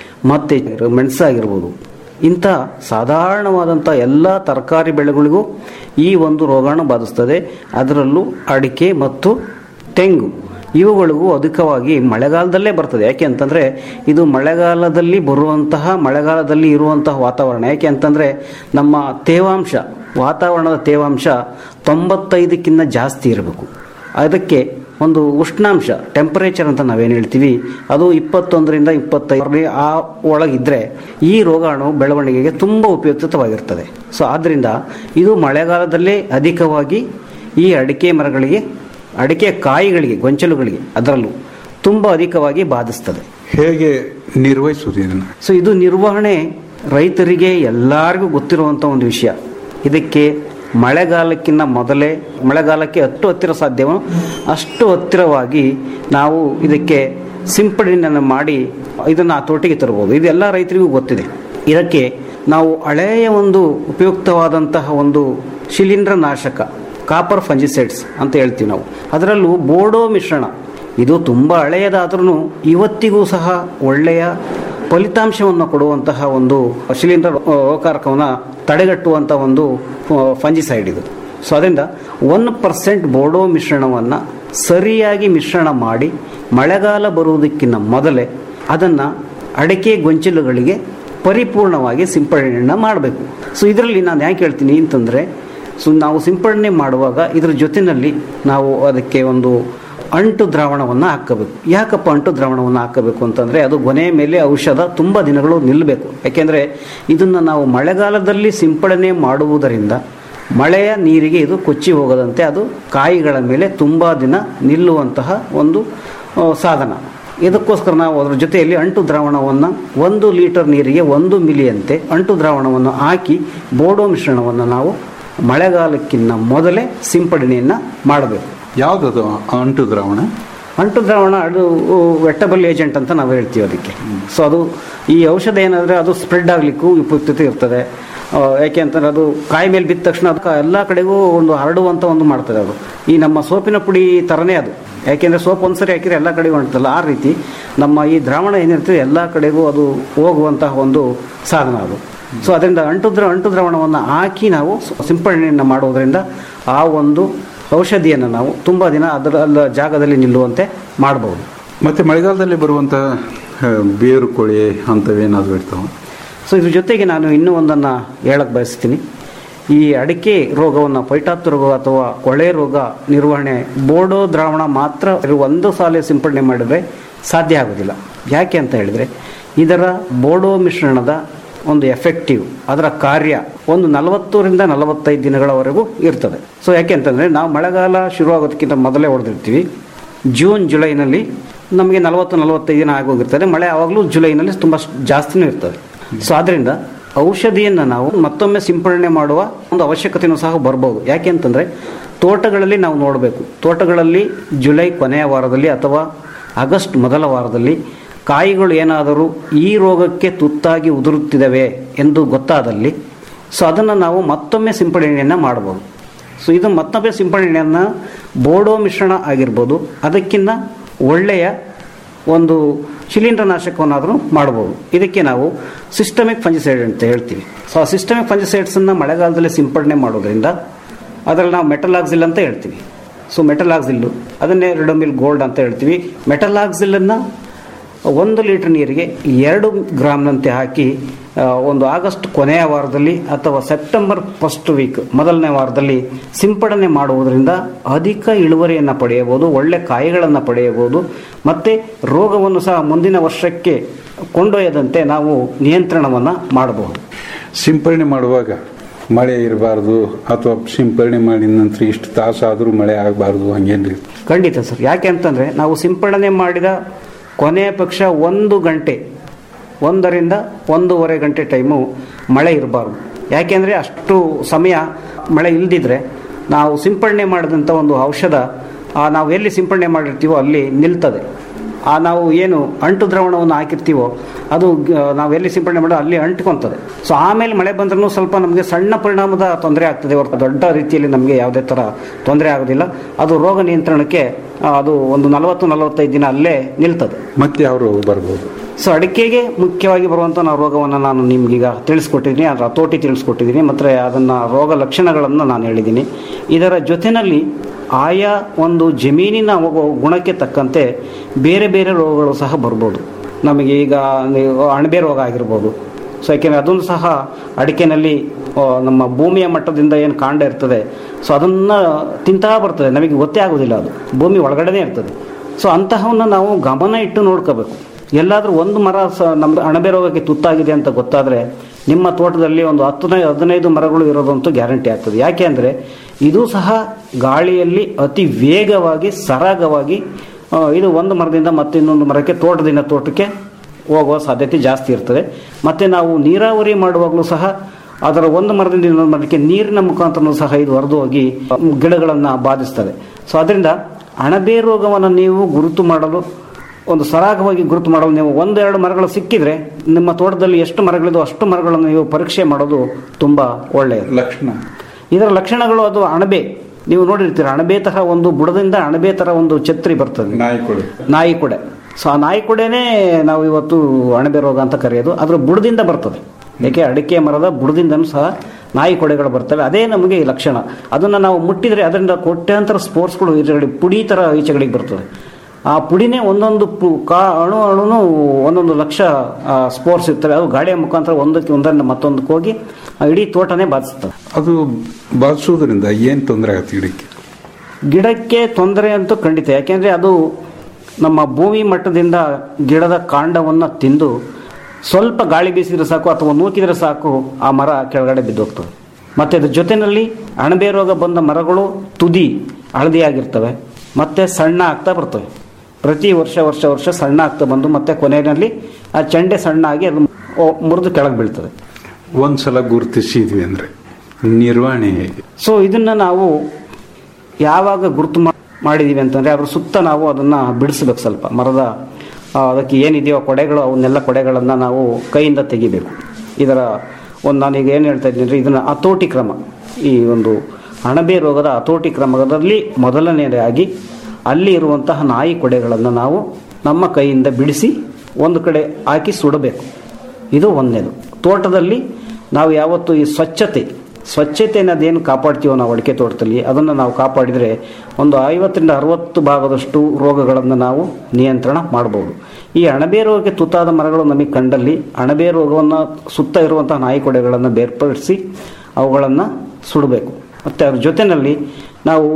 ಮತ್ತು ಮೆಣಸಾಗಿರ್ಬೋದು ಇಂಥ ಸಾಧಾರಣವಾದಂಥ ಎಲ್ಲ ತರಕಾರಿ ಬೆಳೆಗಳಿಗೂ ಈ ಒಂದು ರೋಗಾಣು ಬಾಧಿಸ್ತದೆ ಅದರಲ್ಲೂ ಅಡಿಕೆ ಮತ್ತು ತೆಂಗು ಇವುಗಳಿಗೂ ಅಧಿಕವಾಗಿ ಮಳೆಗಾಲದಲ್ಲೇ ಬರ್ತದೆ ಯಾಕೆ ಅಂತಂದರೆ ಇದು ಮಳೆಗಾಲದಲ್ಲಿ ಬರುವಂತಹ ಮಳೆಗಾಲದಲ್ಲಿ ಇರುವಂತಹ ವಾತಾವರಣ ಯಾಕೆ ಅಂತಂದರೆ ನಮ್ಮ ತೇವಾಂಶ ವಾತಾವರಣದ ತೇವಾಂಶ ತೊಂಬತ್ತೈದಕ್ಕಿಂತ ಜಾಸ್ತಿ ಇರಬೇಕು ಅದಕ್ಕೆ ಒಂದು ಉಷ್ಣಾಂಶ ಟೆಂಪರೇಚರ್ ಅಂತ ನಾವೇನು ಹೇಳ್ತೀವಿ ಅದು ಇಪ್ಪತ್ತೊಂದರಿಂದ ಇಪ್ಪತ್ತೈದು ಆ ಒಳಗಿದ್ರೆ ಈ ರೋಗಾಣು ಬೆಳವಣಿಗೆಗೆ ತುಂಬ ಉಪಯುಕ್ತವಾಗಿರ್ತದೆ ಸೊ ಆದ್ದರಿಂದ ಇದು ಮಳೆಗಾಲದಲ್ಲೇ ಅಧಿಕವಾಗಿ ಈ ಅಡಿಕೆ ಮರಗಳಿಗೆ ಅಡಿಕೆ ಕಾಯಿಗಳಿಗೆ ಗೊಂಚಲುಗಳಿಗೆ ಅದರಲ್ಲೂ ತುಂಬ ಅಧಿಕವಾಗಿ ಬಾಧಿಸ್ತದೆ ಹೇಗೆ ನಿರ್ವಹಿಸುವುದು ಇದನ್ನು ಸೊ ಇದು ನಿರ್ವಹಣೆ ರೈತರಿಗೆ ಎಲ್ಲರಿಗೂ ಗೊತ್ತಿರುವಂಥ ಒಂದು ವಿಷಯ ಇದಕ್ಕೆ ಮಳೆಗಾಲಕ್ಕಿಂತ ಮೊದಲೇ ಮಳೆಗಾಲಕ್ಕೆ ಅಷ್ಟು ಹತ್ತಿರ ಸಾಧ್ಯವೋ ಅಷ್ಟು ಹತ್ತಿರವಾಗಿ ನಾವು ಇದಕ್ಕೆ ಸಿಂಪಡಣೆಯನ್ನು ಮಾಡಿ ಇದನ್ನು ಹತೋಟಿಗೆ ತರ್ಬೋದು ಇದೆಲ್ಲ ರೈತರಿಗೂ ಗೊತ್ತಿದೆ ಇದಕ್ಕೆ ನಾವು ಹಳೆಯ ಒಂದು ಉಪಯುಕ್ತವಾದಂತಹ ಒಂದು ಶಿಲೀಂಧ್ರ ನಾಶಕ ಕಾಪರ್ ಫಂಜಿಸೈಡ್ಸ್ ಅಂತ ಹೇಳ್ತೀವಿ ನಾವು ಅದರಲ್ಲೂ ಬೋಡೋ ಮಿಶ್ರಣ ಇದು ತುಂಬ ಹಳೆಯದಾದ್ರೂ ಇವತ್ತಿಗೂ ಸಹ ಒಳ್ಳೆಯ ಫಲಿತಾಂಶವನ್ನು ಕೊಡುವಂತಹ ಒಂದು ಶಿಲೀಂಧ್ರ ರೋಗಕಾರಕವನ್ನು ತಡೆಗಟ್ಟುವಂಥ ಒಂದು ಫಂಜಿಸೈಡ್ ಇದು ಸೊ ಅದರಿಂದ ಒನ್ ಪರ್ಸೆಂಟ್ ಬೋಡೋ ಮಿಶ್ರಣವನ್ನು ಸರಿಯಾಗಿ ಮಿಶ್ರಣ ಮಾಡಿ ಮಳೆಗಾಲ ಬರುವುದಕ್ಕಿಂತ ಮೊದಲೇ ಅದನ್ನು ಅಡಿಕೆ ಗೊಂಚಲುಗಳಿಗೆ ಪರಿಪೂರ್ಣವಾಗಿ ಸಿಂಪಡಣೆಯನ್ನು ಮಾಡಬೇಕು ಸೊ ಇದರಲ್ಲಿ ನಾನು ಯಾಕೆ ಹೇಳ್ತೀನಿ ಅಂತಂದರೆ ಸೊ ನಾವು ಸಿಂಪಡಣೆ ಮಾಡುವಾಗ ಇದರ ಜೊತೆಯಲ್ಲಿ ನಾವು ಅದಕ್ಕೆ ಒಂದು ಅಂಟು ದ್ರಾವಣವನ್ನು ಹಾಕಬೇಕು ಯಾಕಪ್ಪ ಅಂಟು ದ್ರಾವಣವನ್ನು ಹಾಕಬೇಕು ಅಂತಂದರೆ ಅದು ಗೊನೆಯ ಮೇಲೆ ಔಷಧ ತುಂಬ ದಿನಗಳು ನಿಲ್ಲಬೇಕು ಯಾಕೆಂದರೆ ಇದನ್ನು ನಾವು ಮಳೆಗಾಲದಲ್ಲಿ ಸಿಂಪಡಣೆ ಮಾಡುವುದರಿಂದ ಮಳೆಯ ನೀರಿಗೆ ಇದು ಕೊಚ್ಚಿ ಹೋಗದಂತೆ ಅದು ಕಾಯಿಗಳ ಮೇಲೆ ತುಂಬ ದಿನ ನಿಲ್ಲುವಂತಹ ಒಂದು ಆ, ಸಾಧನ ಇದಕ್ಕೋಸ್ಕರ ನಾವು ಅದರ ಜೊತೆಯಲ್ಲಿ ಅಂಟು ದ್ರಾವಣವನ್ನು ಒಂದು ಲೀಟರ್ ನೀರಿಗೆ ಒಂದು ಮಿಲಿಯಂತೆ ಅಂಟು ದ್ರಾವಣವನ್ನು ಹಾಕಿ ಬೋಡೋ ಮಿಶ್ರಣವನ್ನು ನಾವು ಮಳೆಗಾಲಕ್ಕಿಂತ ಮೊದಲೇ ಸಿಂಪಡಣೆಯನ್ನು ಮಾಡಬೇಕು ಯಾವುದದು ಅಂಟು ದ್ರಾವಣ ಅಂಟು ದ್ರಾವಣ ಅದು ವೆಟ್ಟಬಲ್ ಏಜೆಂಟ್ ಅಂತ ನಾವು ಹೇಳ್ತೀವಿ ಅದಕ್ಕೆ ಸೊ ಅದು ಈ ಔಷಧ ಏನಂದರೆ ಅದು ಸ್ಪ್ರೆಡ್ ಆಗಲಿಕ್ಕೂ ಉಪಯುಕ್ತತೆ ಇರ್ತದೆ ಆ, ಯಾಕೆ ಅಂತಂದ್ರೆ ಅದು ಕಾಯಿ ಮೇಲೆ ಬಿದ್ದ ತಕ್ಷಣ ಅದಕ್ಕೆ ಎಲ್ಲ ಕಡೆಗೂ ಒಂದು ಹರಡುವಂಥ ಒಂದು ಮಾಡ್ತದೆ ಅದು ಈ ನಮ್ಮ ಸೋಪಿನ ಪುಡಿ ಥರನೇ ಅದು ಯಾಕೆಂದರೆ ಸೋಪ್ ಒಂದ್ಸರಿ ಹಾಕಿದ್ರೆ ಎಲ್ಲ ಕಡೆಗೂ ಅಂಟಲ್ಲ ಆ ರೀತಿ ನಮ್ಮ ಈ ದ್ರಾವಣ ಏನಿರ್ತದೆ ಎಲ್ಲ ಕಡೆಗೂ ಅದು ಹೋಗುವಂತಹ ಒಂದು ಸಾಧನ ಅದು ಸೊ ಅದರಿಂದ ಅಂಟು ದ್ರ ಅಂಟು ದ್ರಾವಣವನ್ನು ಹಾಕಿ ನಾವು ಸಿಂಪಡಣೆಯನ್ನು ಮಾಡುವುದರಿಂದ ಆ ಒಂದು ಔಷಧಿಯನ್ನು ನಾವು ತುಂಬ ದಿನ ಅದರ ಅಲ್ಲ ಜಾಗದಲ್ಲಿ ನಿಲ್ಲುವಂತೆ ಮಾಡಬಹುದು ಮತ್ತೆ ಮಳೆಗಾಲದಲ್ಲಿ ಬರುವಂತ ಆ, ಬೇರು ಕೊಳೆ ಅಂತವೇನಾದ್ರು ಇರ್ತಾವೆ ಸೊ ಇದ್ರ ಜೊತೆಗೆ ನಾನು ಇನ್ನೂ ಒಂದನ್ನು ಹೇಳಕ್ಕೆ ಬಯಸ್ತೀನಿ ಈ ಅಡಿಕೆ ರೋಗವನ್ನು ಪೈಟಾತ್ತು ರೋಗ ಅಥವಾ ಕೊಳೆ ರೋಗ ನಿರ್ವಹಣೆ ಬೋಡೋ ದ್ರಾವಣ ಮಾತ್ರ ಇರುವ ಒಂದು ಸಾಲೆ ಸಿಂಪಡಣೆ ಮಾಡಿದರೆ ಸಾಧ್ಯ ಆಗೋದಿಲ್ಲ ಯಾಕೆ ಅಂತ ಹೇಳಿದರೆ ಇದರ ಬೋಡೋ ಮಿಶ್ರಣದ ಒಂದು ಎಫೆಕ್ಟಿವ್ ಅದರ ಕಾರ್ಯ ಒಂದು ನಲವತ್ತರಿಂದ ನಲವತ್ತೈದು ದಿನಗಳವರೆಗೂ ಇರ್ತದೆ ಸೊ ಯಾಕೆ ಅಂತಂದರೆ ನಾವು ಮಳೆಗಾಲ ಶುರುವಾಗೋದಕ್ಕಿಂತ ಮೊದಲೇ ಹೊಡೆದಿರ್ತೀವಿ ಜೂನ್ ಜುಲೈನಲ್ಲಿ ನಮಗೆ ನಲವತ್ತು ನಲವತ್ತೈದು ದಿನ ಆಗೋಗಿರ್ತದೆ ಮಳೆ ಯಾವಾಗಲೂ ಜುಲೈನಲ್ಲಿ ತುಂಬ ಜಾಸ್ತಿನೂ ಇರ್ತದೆ ಸೊ ಆದ್ದರಿಂದ ಔಷಧಿಯನ್ನು ನಾವು ಮತ್ತೊಮ್ಮೆ ಸಿಂಪಡಣೆ ಮಾಡುವ ಒಂದು ಅವಶ್ಯಕತೆಯೂ ಸಹ ಬರ್ಬೋದು ಯಾಕೆ ಅಂತಂದರೆ ತೋಟಗಳಲ್ಲಿ ನಾವು ನೋಡಬೇಕು ತೋಟಗಳಲ್ಲಿ ಜುಲೈ ಕೊನೆಯ ವಾರದಲ್ಲಿ ಅಥವಾ ಆಗಸ್ಟ್ ಮೊದಲ ವಾರದಲ್ಲಿ ಕಾಯಿಗಳು ಏನಾದರೂ ಈ ರೋಗಕ್ಕೆ ತುತ್ತಾಗಿ ಉದುರುತ್ತಿದ್ದಾವೆ ಎಂದು ಗೊತ್ತಾದಲ್ಲಿ ಸೊ ಅದನ್ನು ನಾವು ಮತ್ತೊಮ್ಮೆ ಸಿಂಪಡಣೆಯನ್ನು ಮಾಡ್ಬೋದು ಸೊ ಇದು ಮತ್ತೊಮ್ಮೆ ಸಿಂಪಡಣೆಯನ್ನು ಬೋಡೋ ಮಿಶ್ರಣ ಆಗಿರ್ಬೋದು ಅದಕ್ಕಿಂತ ಒಳ್ಳೆಯ ಒಂದು ಶಿಲೀಂಧ್ರನಾಶಕವನ್ನಾದರೂ ಮಾಡ್ಬೋದು ಇದಕ್ಕೆ ನಾವು ಸಿಸ್ಟಮಿಕ್ ಫಂಜಿಸೈಡ್ ಅಂತ ಹೇಳ್ತೀವಿ ಸೊ ಆ ಸಿಸ್ಟಮಿಕ್ ಫಂಜಿಸೈಡ್ಸನ್ನು ಮಳೆಗಾಲದಲ್ಲಿ ಸಿಂಪಡಣೆ ಮಾಡೋದ್ರಿಂದ ಅದರಲ್ಲಿ ನಾವು ಮೆಟಲಾಕ್ಸಿಲ್ ಅಂತ ಹೇಳ್ತೀವಿ ಸೊ ಮೆಟಲಾಕ್ಸಿಲ್ಲು ಅದನ್ನೇ ರೆಡೋಮಿಲ್ ಗೋಲ್ಡ್ ಅಂತ ಹೇಳ್ತೀವಿ ಮೆಟಲಾಕ್ಸಿಲನ್ನು ಒಂದು ಲೀಟರ್ ನೀರಿಗೆ ಎರಡು ಗ್ರಾಮ್ನಂತೆ ಹಾಕಿ ಆ, ಒಂದು ಆಗಸ್ಟ್ ಕೊನೆಯ ವಾರದಲ್ಲಿ ಅಥವಾ ಸೆಪ್ಟೆಂಬರ್ ಫಸ್ಟ್ ವೀಕ್ ಮೊದಲನೇ ವಾರದಲ್ಲಿ ಸಿಂಪಡಣೆ ಮಾಡುವುದರಿಂದ ಅಧಿಕ ಇಳುವರಿಯನ್ನು ಪಡೆಯಬಹುದು ಒಳ್ಳೆ ಕಾಯಿಗಳನ್ನು ಪಡೆಯಬಹುದು ಮತ್ತು ರೋಗವನ್ನು ಸಹ ಮುಂದಿನ ವರ್ಷಕ್ಕೆ ಕೊಂಡೊಯ್ಯದಂತೆ ನಾವು ನಿಯಂತ್ರಣವನ್ನು ಮಾಡಬಹುದು ಸಿಂಪರಣೆ ಮಾಡುವಾಗ ಮಳೆ ಇರಬಾರ್ದು ಅಥವಾ ಸಿಂಪರಣೆ ಮಾಡಿದ ನಂತರ ಇಷ್ಟು ತಾಸಾದರೂ ಮಳೆ ಆಗಬಾರ್ದು ಹಂಗೇನ್ರಿ ಖಂಡಿತ ಸರ್ ಯಾಕೆ ಅಂತಂದರೆ ನಾವು ಸಿಂಪಡಣೆ ಮಾಡಿದ ಕೊನೆಯ ಪಕ್ಷ ಒಂದು ಗಂಟೆ ಒಂದರಿಂದ ಒಂದೂವರೆ ಗಂಟೆ ಟೈಮು ಮಳೆ ಇರಬಾರ್ದು ಯಾಕೆಂದರೆ ಅಷ್ಟು ಸಮಯ ಮಳೆ ಇಲ್ದಿದ್ರೆ ನಾವು ಸಿಂಪಡಣೆ ಮಾಡಿದಂಥ ಒಂದು ಔಷಧ ಆ, ನಾವು ಎಲ್ಲಿ ಸಿಂಪಡಣೆ ಮಾಡಿರ್ತೀವೋ ಅಲ್ಲಿ ನಿಲ್ತದೆ ಆ ನಾವು ಏನು ಅಂಟು ದ್ರಾವಣವನ್ನು ಹಾಕಿರ್ತೀವೋ ಅದು ಗ- ನಾವು ಎಲ್ಲಿ ಸಿಂಪಡಣೆ ಮಾಡೋ ಅಲ್ಲಿ ಅಂಟ್ಕೊಂತದೆ ಸೊ ಆಮೇಲೆ ಮಳೆ ಬಂದ್ರೂ ಸ್ವಲ್ಪ ನಮಗೆ ಸಣ್ಣ ಪರಿಣಾಮದ ತೊಂದರೆ ಆಗ್ತದೆ ಹೊರತು ದೊಡ್ಡ ರೀತಿಯಲ್ಲಿ ನಮಗೆ ಯಾವುದೇ ಥರ ತೊಂದರೆ ಆಗೋದಿಲ್ಲ ಅದು ರೋಗ ನಿಯಂತ್ರಣಕ್ಕೆ ಆ, ಅದು ಒಂದು ನಲವತ್ತು ನಲವತ್ತೈದು ದಿನ ಅಲ್ಲೇ ನಿಲ್ತದೆ ಮತ್ತೆ ಯಾವ ರೋಗ ಬರ್ಬೋದು ಸೊ ಅಡಿಕೆಗೆ ಮುಖ್ಯವಾಗಿ ಬರುವಂಥ ನಾವು ರೋಗವನ್ನು ನಾನು ನಿಮ್ಗೀಗ ತಿಳಿಸ್ಕೊಟ್ಟಿದ್ದೀನಿ ಅದರ ಹತೋಟಿ ತಿಳಿಸ್ಕೊಟ್ಟಿದ್ದೀನಿ ಮತ್ತು ಅದನ್ನು ರೋಗ ಲಕ್ಷಣಗಳನ್ನು ನಾನು ಹೇಳಿದ್ದೀನಿ ಇದರ ಜೊತೆಯಲ್ಲಿ ಆಯಾ ಒಂದು ಜಮೀನಿನ ಒ- ಗುಣಕ್ಕೆ ತಕ್ಕಂತೆ ಬೇರೆ ಬೇರೆ ರೋಗಗಳು ಸಹ ಬರ್ಬೋದು ನಮಗೆ ಈಗ ನೀವು ಅಣಬೆ ರೋಗ ಆಗಿರ್ಬೋದು ಸೊ ಯಾಕೆಂದರೆ ಅದನ್ನು ಸಹ ಅಡಿಕೆನಲ್ಲಿ ಆ, ನಮ್ಮ ಭೂಮಿಯ ಮಟ್ಟದಿಂದ ಏನು ಕಾಂಡ ಇರ್ತದೆ ಸೊ ಅದನ್ನು ತಿಂತಾ ಬರ್ತದೆ ನಮಗೆ ಗೊತ್ತೇ ಆಗೋದಿಲ್ಲ ಅದು ಭೂಮಿ ಒಳಗಡೆನೇ ಇರ್ತದೆ ಸೊ ಅಂತಹವನ್ನು ನಾವು ಗಮನ ಇಟ್ಟು ನೋಡ್ಕೋಬೇಕು ಎಲ್ಲಾದರೂ ಒಂದು ಮರ ಸ ನಮ್ಮ ಅಣಬೆ ರೋಗಕ್ಕೆ ತುತ್ತಾಗಿದೆ ಅಂತ ಗೊತ್ತಾದರೆ ನಿಮ್ಮ ತೋಟದಲ್ಲಿ ಒಂದು ಹತ್ತನೇ ಹದಿನೈದು ಮರಗಳು ಇರೋದಂತೂ ಗ್ಯಾರಂಟಿ ಆಗ್ತದೆ ಯಾಕೆ ಅಂದರೆ ಇದು ಸಹ ಗಾಳಿಯಲ್ಲಿ ಅತಿ ವೇಗವಾಗಿ ಸರಾಗವಾಗಿ ಆ, ಇದು ಒಂದು ಮರದಿಂದ ಮತ್ತೆ ಇನ್ನೊಂದು ಮರಕ್ಕೆ ತೋಟದಿಂದ ತೋಟಕ್ಕೆ ಹೋಗುವ ಸಾಧ್ಯತೆ ಜಾಸ್ತಿ ಇರ್ತದೆ ಮತ್ತು ನಾವು ನೀರಾವರಿ ಮಾಡುವಾಗಲೂ ಸಹ ಅದರ ಒಂದು ಮರದಿಂದ ಇನ್ನೊಂದು ಮರಕ್ಕೆ ನೀರಿನ ಮುಖಾಂತರನೂ ಸಹ ಇದು ಹರಿದು ಹೋಗಿ ಗಿಡಗಳನ್ನು ಬಾಧಿಸ್ತದೆ ಸೊ ಅದರಿಂದ ಅಣಬೆ ರೋಗವನ್ನು ನೀವು ಗುರುತು ಮಾಡಲು ಒಂದು ಸರಾಗವಾಗಿ ಗುರುತು ಮಾಡಲು ನೀವು ಒಂದೆರಡು ಮರಗಳು ಸಿಕ್ಕಿದ್ರೆ ನಿಮ್ಮ ತೋಟದಲ್ಲಿ ಎಷ್ಟು ಮರಗಳಿದೋ ಅಷ್ಟು ಮರಗಳನ್ನು ನೀವು ಪರೀಕ್ಷೆ ಮಾಡೋದು ತುಂಬ ಒಳ್ಳೆಯದು ಲಕ್ಷಣ ಇದರ ಲಕ್ಷಣಗಳು ಅದು ಅಣಬೆ ನೀವು ನೋಡಿರ್ತೀರ ಅಣಬೆ ತರ ಒಂದು ಬುಡದಿಂದ ಅಣಬೆ ತರ ಒಂದು ಛತ್ರಿ ಬರ್ತದೆ ನಾಯಿ ಕೊಡು ನಾಯಿ ಕೊಡೆ ಸೊ ಆ ನಾಯಿ ಕೊಡೆನೇ ನಾವು ಇವತ್ತು ಅಣಬೆ ರೋಗ ಅಂತ ಕರೆಯೋದು ಅದ್ರ ಬುಡದಿಂದ ಬರ್ತದೆ ಏಕೆ ಅಡಿಕೆ ಮರದ ಬುಡದಿಂದನೂ ಸಹ ನಾಯಿ ಕೊಡೆಗಳು ಬರ್ತವೆ ಅದೇ ನಮಗೆ ಈ ಲಕ್ಷಣ ಅದನ್ನು ನಾವು ಮುಟ್ಟಿದರೆ ಅದರಿಂದ ಕೋಟ್ಯಾಂತರ ಸ್ಪೋರ್ಟ್ಸ್ಗಳು ಈಚೆಗಡೆ ಪುಡಿ ಥರ ಈಚೆಗಡೆಗೆ ಬರ್ತದೆ ಆ ಪುಡಿನೇ ಒಂದೊಂದು ಪು ಕಾ ಅಣು ಅಣುನು ಒಂದೊಂದು ಲಕ್ಷ ಸ್ಪೋರ್ಟ್ಸ್ ಇರ್ತವೆ ಅದು ಗಾಳಿಯ ಮುಖಾಂತರ ಒಂದಕ್ಕೆ ಒಂದರಿಂದ ಮತ್ತೊಂದಕ್ಕೆ ಹೋಗಿ ಆ ಇಡೀ ತೋಟನೇ ಬಾಧಿಸ್ತದೆ ಅದು ಬಾಧಿಸೋದ್ರಿಂದ ಏನು ತೊಂದರೆ ಆಗುತ್ತೆ ಗಿಡಕ್ಕೆ ಗಿಡಕ್ಕೆ ತೊಂದರೆ ಅಂತೂ ಖಂಡಿತ ಯಾಕೆಂದರೆ ಅದು ನಮ್ಮ ಭೂಮಿ ಮಟ್ಟದಿಂದ ಗಿಡದ ಕಾಂಡವನ್ನು ತಿಂದು ಸ್ವಲ್ಪ ಗಾಳಿ ಬೀಸಿದ್ರೆ ಸಾಕು ಅಥವಾ ನೂಕಿದ್ರೆ ಸಾಕು ಆ ಮರ ಕೆಳಗಡೆ ಬಿದ್ದೋಗ್ತದೆ ಮತ್ತು ಅದ್ರ ಜೊತೆಯಲ್ಲಿ ಅಣಬೆ ರೋಗ ಬಂದ ಮರಗಳು ತುದಿ ಹಳದಿಯಾಗಿರ್ತವೆ ಮತ್ತೆ ಸಣ್ಣ ಆಗ್ತಾ ಬರ್ತವೆ ಪ್ರತಿ ವರ್ಷ ವರ್ಷ ವರ್ಷ ಸಣ್ಣ ಆಗ್ತಾ ಬಂದು ಮತ್ತೆ ಕೊನೆಯಲ್ಲಿ ಆ ಚೆಂಡೆ ಸಣ್ಣ ಆಗಿ ಅದು ಮುರಿದು ಕೆಳಗೆ ಬೀಳ್ತದೆ ಒಂದ್ಸಲ ಗುರುತಿಸಿದ್ವಿ ಅಂದ್ರೆ ನಿರ್ವಹಣೆ ಹೇಗೆ ಸೊ ಇದನ್ನ ನಾವು ಯಾವಾಗ ಗುರುತು ಮಾ- ಮಾಡಿದೀವಿ ಅಂತಂದ್ರೆ ಅದ್ರ ಸುತ್ತ ನಾವು ಅದನ್ನ ಬಿಡಿಸ್ಬೇಕು ಸ್ವಲ್ಪ ಮರದ ಆ, ಅದಕ್ಕೆ ಏನಿದೆಯೋ ಕೊಡೆಗಳು ಅವನ್ನೆಲ್ಲ ಕೊಡೆಗಳನ್ನು ನಾವು ಕೈಯಿಂದ ತೆಗಿಬೇಕು ಇದರ ಒಂದು ನಾನೀಗ ಏನು ಹೇಳ್ತಾ ಇದ್ದೀನಿ ಅಂದರೆ ಇದನ್ನ ಹತೋಟಿ ಕ್ರಮ ಈ ಒಂದು ಅಣಬೆ ರೋಗದ ಹತೋಟಿ ಕ್ರಮದಲ್ಲಿ ಮೊದಲನೆಯದಾಗಿ ಅಲ್ಲಿ ಇರುವಂತಹ ನಾಯಿ ಕೊಡೆಗಳನ್ನು ನಾವು ನಮ್ಮ ಕೈಯಿಂದ ಬಿಡಿಸಿ ಒಂದು ಕಡೆ ಹಾಕಿ ಸುಡಬೇಕು ಇದು ಒಂದನೇದು ತೋಟದಲ್ಲಿ ನಾವು ಯಾವತ್ತು ಈ ಸ್ವಚ್ಛತೆ ಸ್ವಚ್ಛತೆ ಅನ್ನೋದೇನು ಕಾಪಾಡ್ತೀವೋ ನಾವು ಅಡಿಕೆ ತೋಟದಲ್ಲಿ ಅದನ್ನು ನಾವು ಕಾಪಾಡಿದರೆ ಒಂದು ಐವತ್ತರಿಂದ ಅರವತ್ತು ಭಾಗದಷ್ಟು ರೋಗಗಳನ್ನು ನಾವು ನಿಯಂತ್ರಣ ಮಾಡ್ಬೋದು ಈ ಅಣಬೆ ರೋಗಕ್ಕೆ ತುತ್ತಾದ ಮರಗಳು ನಮಗೆ ಕಂಡಲ್ಲಿ ಅಣಬೆ ರೋಗವನ್ನು ಸುತ್ತ ಇರುವಂತಹ ನಾಯಿ ಕೊಡೆಗಳನ್ನು ಬೇರ್ಪಡಿಸಿ ಅವುಗಳನ್ನು ಸುಡಬೇಕು ಮತ್ತು ಅದ್ರ ಜೊತೆಯಲ್ಲಿ ನಾವು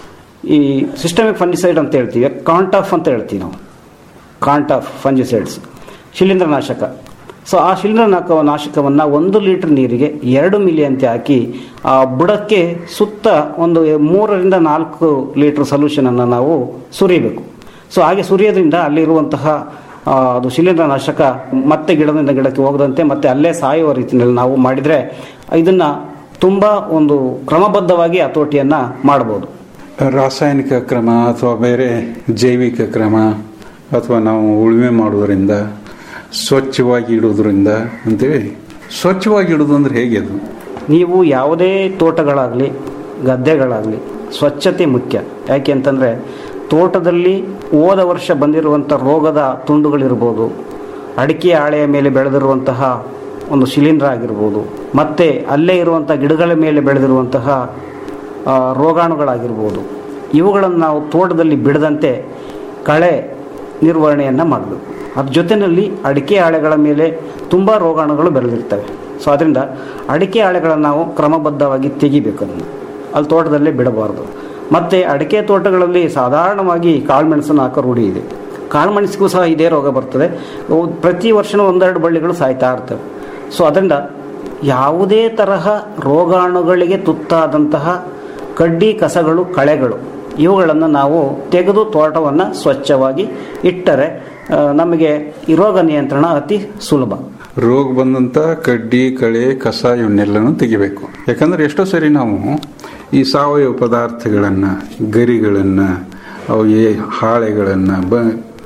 ಈ ಸಿಸ್ಟಮಿಕ್ ಫಂಡಿಸೈಡ್ ಅಂತ ಹೇಳ್ತೀವಿ ಕಾಂಟಾಫ್ ಅಂತ ಹೇಳ್ತೀವಿ ನಾವು ಕಾಂಟಾಫ್ ಫಂಜಿಸೈಡ್ಸ್ ಶಿಲೀಂಧ್ರನಾಶಕ ಸೊ ಆ ಶಿಲೀಂಧ್ರನಾಕ ನಾಶಕವನ್ನು ಒಂದು ಲೀಟರ್ ನೀರಿಗೆ ಎರಡು ಮಿಲಿ ಅಂತ ಹಾಕಿ ಆ ಬುಡಕ್ಕೆ ಸುತ್ತ ಒಂದು ಮೂರರಿಂದ ನಾಲ್ಕು ಲೀಟರ್ ಸೊಲ್ಯೂಷನನ್ನು ನಾವು ಸುರಿಬೇಕು ಸೊ ಹಾಗೆ ಸುರಿಯೋದ್ರಿಂದ ಅಲ್ಲಿರುವಂತಹ ಆ, ಅದು ಶಿಲೀಂಧ್ರನಾಶಕ ಮತ್ತೆ ಗಿಡದಿಂದ ಗಿಡಕ್ಕೆ ಹೋಗದಂತೆ ಮತ್ತೆ ಅಲ್ಲೇ ಸಾಯುವ ರೀತಿಯಲ್ಲಿ ನಾವು ಮಾಡಿದರೆ ಇದನ್ನು ತುಂಬ ಒಂದು ಕ್ರಮಬದ್ಧವಾಗಿ ಹತೋಟಿಯನ್ನು ಮಾಡ್ಬೋದು ರಾಸಾಯನಿಕ ಕ್ರಮ ಅಥವಾ ಬೇರೆ ಜೈವಿಕ ಕ್ರಮ ಅಥವಾ ನಾವು ಉಳುಮೆ ಮಾಡೋದ್ರಿಂದ ಸ್ವಚ್ಛವಾಗಿ ಇಡೋದ್ರಿಂದ ಅಂತೇಳಿ ಸ್ವಚ್ಛವಾಗಿ ಇಡೋದು ಅಂದ್ರೆ ಹೇಗೆ ಅದು ನೀವು ಯಾವುದೇ ತೋಟಗಳಾಗಲಿ ಗದ್ದೆಗಳಾಗಲಿ ಸ್ವಚ್ಛತೆ ಮುಖ್ಯ ಯಾಕೆ ಅಂತಂದರೆ ತೋಟದಲ್ಲಿ ಹೋದ ವರ್ಷ ಬಂದಿರುವಂಥ ರೋಗದ ತುಂಡುಗಳಿರ್ಬೋದು ಅಡಿಕೆ ಹಾಳೆಯ ಮೇಲೆ ಬೆಳೆದಿರುವಂತಹ ಒಂದು ಶಿಲೀಂಧ್ರ ಆಗಿರ್ಬೋದು ಮತ್ತು ಅಲ್ಲೇ ಇರುವಂಥ ಗಿಡಗಳ ಮೇಲೆ ಬೆಳೆದಿರುವಂತಹ ಆ, ರೋಗಾಣುಗಳಾಗಿರ್ಬೋದು ಇವುಗಳನ್ನು ನಾವು ತೋಟದಲ್ಲಿ ಬಿಡದಂತೆ ಕಳೆ ನಿರ್ವಹಣೆಯನ್ನು ಮಾಡಬೇಕು ಅದ್ರ ಜೊತೆಯಲ್ಲಿ ಅಡಿಕೆ ಹಾಳೆಗಳ ಮೇಲೆ ತುಂಬ ರೋಗಾಣುಗಳು ಬೆಳೆದಿರ್ತವೆ ಸೊ ಅದರಿಂದ ಅಡಿಕೆ ಹಾಳೆಗಳನ್ನು ನಾವು ಕ್ರಮಬದ್ಧವಾಗಿ ತೆಗಿಬೇಕು ಅದನ್ನು ಅಲ್ಲಿ ತೋಟದಲ್ಲೇ ಬಿಡಬಾರ್ದು ಮತ್ತು ಅಡಿಕೆ ತೋಟಗಳಲ್ಲಿ ಸಾಧಾರಣವಾಗಿ ಕಾಳುಮೆಣಸನ್ನು ಹಾಕೋ ರೂಢಿ ಇದೆ ಕಾಳುಮೆಣಸಿಗೂ ಸಹ ಇದೇ ರೋಗ ಬರ್ತದೆ ಅವು ಪ್ರತಿ ವರ್ಷನೂ ಒಂದೆರಡು ಬಳ್ಳಿಗಳು ಸಾಯ್ತಾ ಇರ್ತವೆ ಸೊ ಅದರಿಂದ ಯಾವುದೇ ತರಹ ರೋಗಾಣುಗಳಿಗೆ ತುತ್ತಾದಂತಹ ಕಡ್ಡಿ ಕಸಗಳು ಕಳೆಗಳು ಇವುಗಳನ್ನು ನಾವು ತೆಗೆದು ತೋಟವನ್ನು ಸ್ವಚ್ಛವಾಗಿ ಇಟ್ಟರೆ ಆ, ನಮಗೆ ಈ ರೋಗ ನಿಯಂತ್ರಣ ಅತಿ ಸುಲಭ ರೋಗ ಬಂದಂತ ಕಡ್ಡಿ ಕಳೆ ಕಸ ಇವನ್ನೆಲ್ಲನೂ ತೆಗಿಬೇಕು ಯಾಕಂದ್ರೆ ಎಷ್ಟೋ ಸರಿ ನಾವು ಈ ಸಾವಯವ ಪದಾರ್ಥಗಳನ್ನ ಗರಿಗಳನ್ನ ಅವು ಏ- ಹಾಳೆಗಳನ್ನ ಬ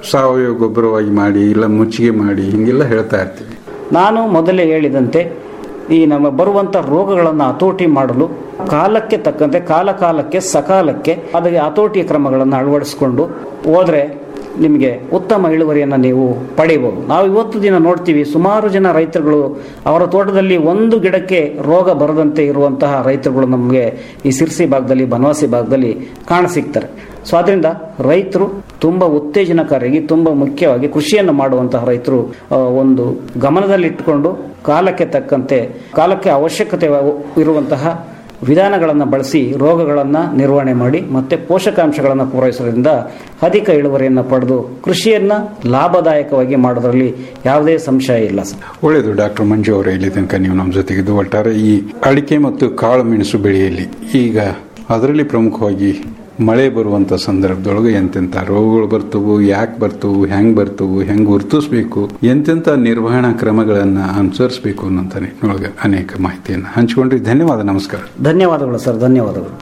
ಸಾವಯವ ಗೊಬ್ಬರವಾಗಿ ಮಾಡಿ ಇಲ್ಲ ಮುಚ್ಚಿಗೆ ಮಾಡಿ ಹಿಂಗೆಲ್ಲ ಹೇಳ್ತಾ ಇರ್ತೀವಿ ನಾನು ಮೊದಲೇ ಹೇಳಿದಂತೆ ಈ ನಮ್ಮ ಬರುವಂಥ ರೋಗಗಳನ್ನು ಹತೋಟಿ ಮಾಡಲು ಕಾಲಕ್ಕೆ ತಕ್ಕಂತೆ ಕಾಲ ಕಾಲಕ್ಕೆ ಸಕಾಲಕ್ಕೆ ಅದಕ್ಕೆ ಹತೋಟಿ ಕ್ರಮಗಳನ್ನು ಅಳವಡಿಸಿಕೊಂಡು ಹೋದರೆ ನಿಮಗೆ ಉತ್ತಮ ಇಳುವರಿಯನ್ನು ನೀವು ಪಡೆಯಬಹುದು ನಾವು ಇವತ್ತು ದಿನ ನೋಡ್ತೀವಿ ಸುಮಾರು ಜನ ರೈತರುಗಳು ಅವರ ತೋಟದಲ್ಲಿ ಒಂದು ಗಿಡಕ್ಕೆ ರೋಗ ಬರದಂತೆ ಇರುವಂತಹ ರೈತರುಗಳು ನಮಗೆ ಈ ಸಿರ್ಸಿ ಭಾಗದಲ್ಲಿ ಬನವಾಸಿ ಭಾಗದಲ್ಲಿ ಕಾಣಸಿಗ್ತಾರೆ ಸೊ ಅದರಿಂದ ರೈತರು ತುಂಬ ಉತ್ತೇಜನಕಾರಿಯಾಗಿ ತುಂಬ ಮುಖ್ಯವಾಗಿ ಕೃಷಿಯನ್ನು ಮಾಡುವಂತಹ ರೈತರು ಆ, ಒಂದು ಗಮನದಲ್ಲಿಟ್ಟುಕೊಂಡು ಕಾಲಕ್ಕೆ ತಕ್ಕಂತೆ ಕಾಲಕ್ಕೆ ಅವಶ್ಯಕತೆ ಇರುವಂತಹ ವಿಧಾನಗಳನ್ನು ಬಳಸಿ ರೋಗಗಳನ್ನು ನಿರ್ವಹಣೆ ಮಾಡಿ ಮತ್ತೆ ಪೋಷಕಾಂಶಗಳನ್ನು ಪೂರೈಸೋದ್ರಿಂದ ಅಧಿಕ ಇಳುವರಿಯನ್ನು ಪಡೆದು ಕೃಷಿಯನ್ನು ಲಾಭದಾಯಕವಾಗಿ ಮಾಡೋದ್ರಲ್ಲಿ ಯಾವುದೇ ಸಂಶಯ ಇಲ್ಲ ಸರ್ ಒಳ್ಳೆಯದು ಡಾಕ್ಟರ್ ಮಂಜು ಅವರೇ ಇಲ್ಲಿ ತನಕ ನೀವು ನಮ್ಮ ಜೊತೆಗಿದ್ದು ಒಟ್ಟಾರೆ ಈ ಅಡಿಕೆ ಮತ್ತು ಕಾಳು ಮೆಣಸು ಬೆಳೆಯಲ್ಲಿ ಈಗ ಅದರಲ್ಲಿ ಪ್ರಮುಖವಾಗಿ ಮಳೆ ಬರುವಂತ ಸಂದರ್ಭದೊಳಗೆ ಎಂತೆಂಥ ರೋಗಗಳು ಬರ್ತವು ಯಾಕೆ ಬರ್ತವು ಹೆಂಗ್ ಬರ್ತವು ಹೆಂಗ್ ಗುರುತಿಸ್ಬೇಕು ಎಂತೆಂಥ ನಿರ್ವಹಣಾ ಕ್ರಮಗಳನ್ನ ಅನುಸರಿಸಬೇಕು ಅನ್ನೋಂಥ ನಿಟ್ಟಿನೊಳಗೆ ಅನೇಕ ಮಾಹಿತಿಯನ್ನು ಹಂಚಿಕೊಂಡ್ರಿ ಧನ್ಯವಾದ ನಮಸ್ಕಾರ ಧನ್ಯವಾದಗಳು ಸರ್ ಧನ್ಯವಾದಗಳು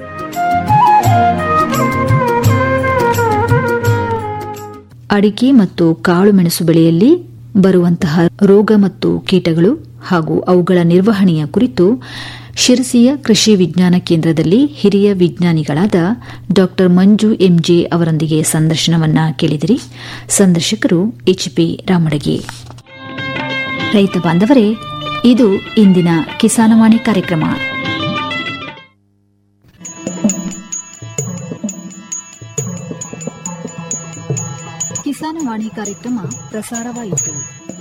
ಅಡಿಕೆ ಮತ್ತು ಕಾಳು ಮೆಣಸು ಬೆಳೆಯಲ್ಲಿ ಬರುವಂತಹ ರೋಗ ಮತ್ತು ಕೀಟಗಳು ಹಾಗೂ ಅವುಗಳ ನಿರ್ವಹಣೆಯ ಕುರಿತು ಶಿರಸಿಯ ಕೃಷಿ ವಿಜ್ಞಾನ ಕೇಂದ್ರದಲ್ಲಿ ಹಿರಿಯ ವಿಜ್ಞಾನಿಗಳಾದ ಡಾ ಮಂಜು ಎಂಜೆ ಅವರೊಂದಿಗೆ ಸಂದರ್ಶನವನ್ನ ಕೇಳಿದಿರಿ ಸಂದರ್ಶಕರು ಎಚ್ಪಿ ರಾಮಡಗಿ ರೈತ ಬಾಂಧವರೇ ಇದು ಇಂದಿನ ಕಿಸಾನವಾಣಿ ಕಾರ್ಯಕ್ರಮ ಕಿಸಾನವಾಣಿ ಕಾರ್ಯಕ್ರಮ ಪ್ರಸಾರವಾಯಿತು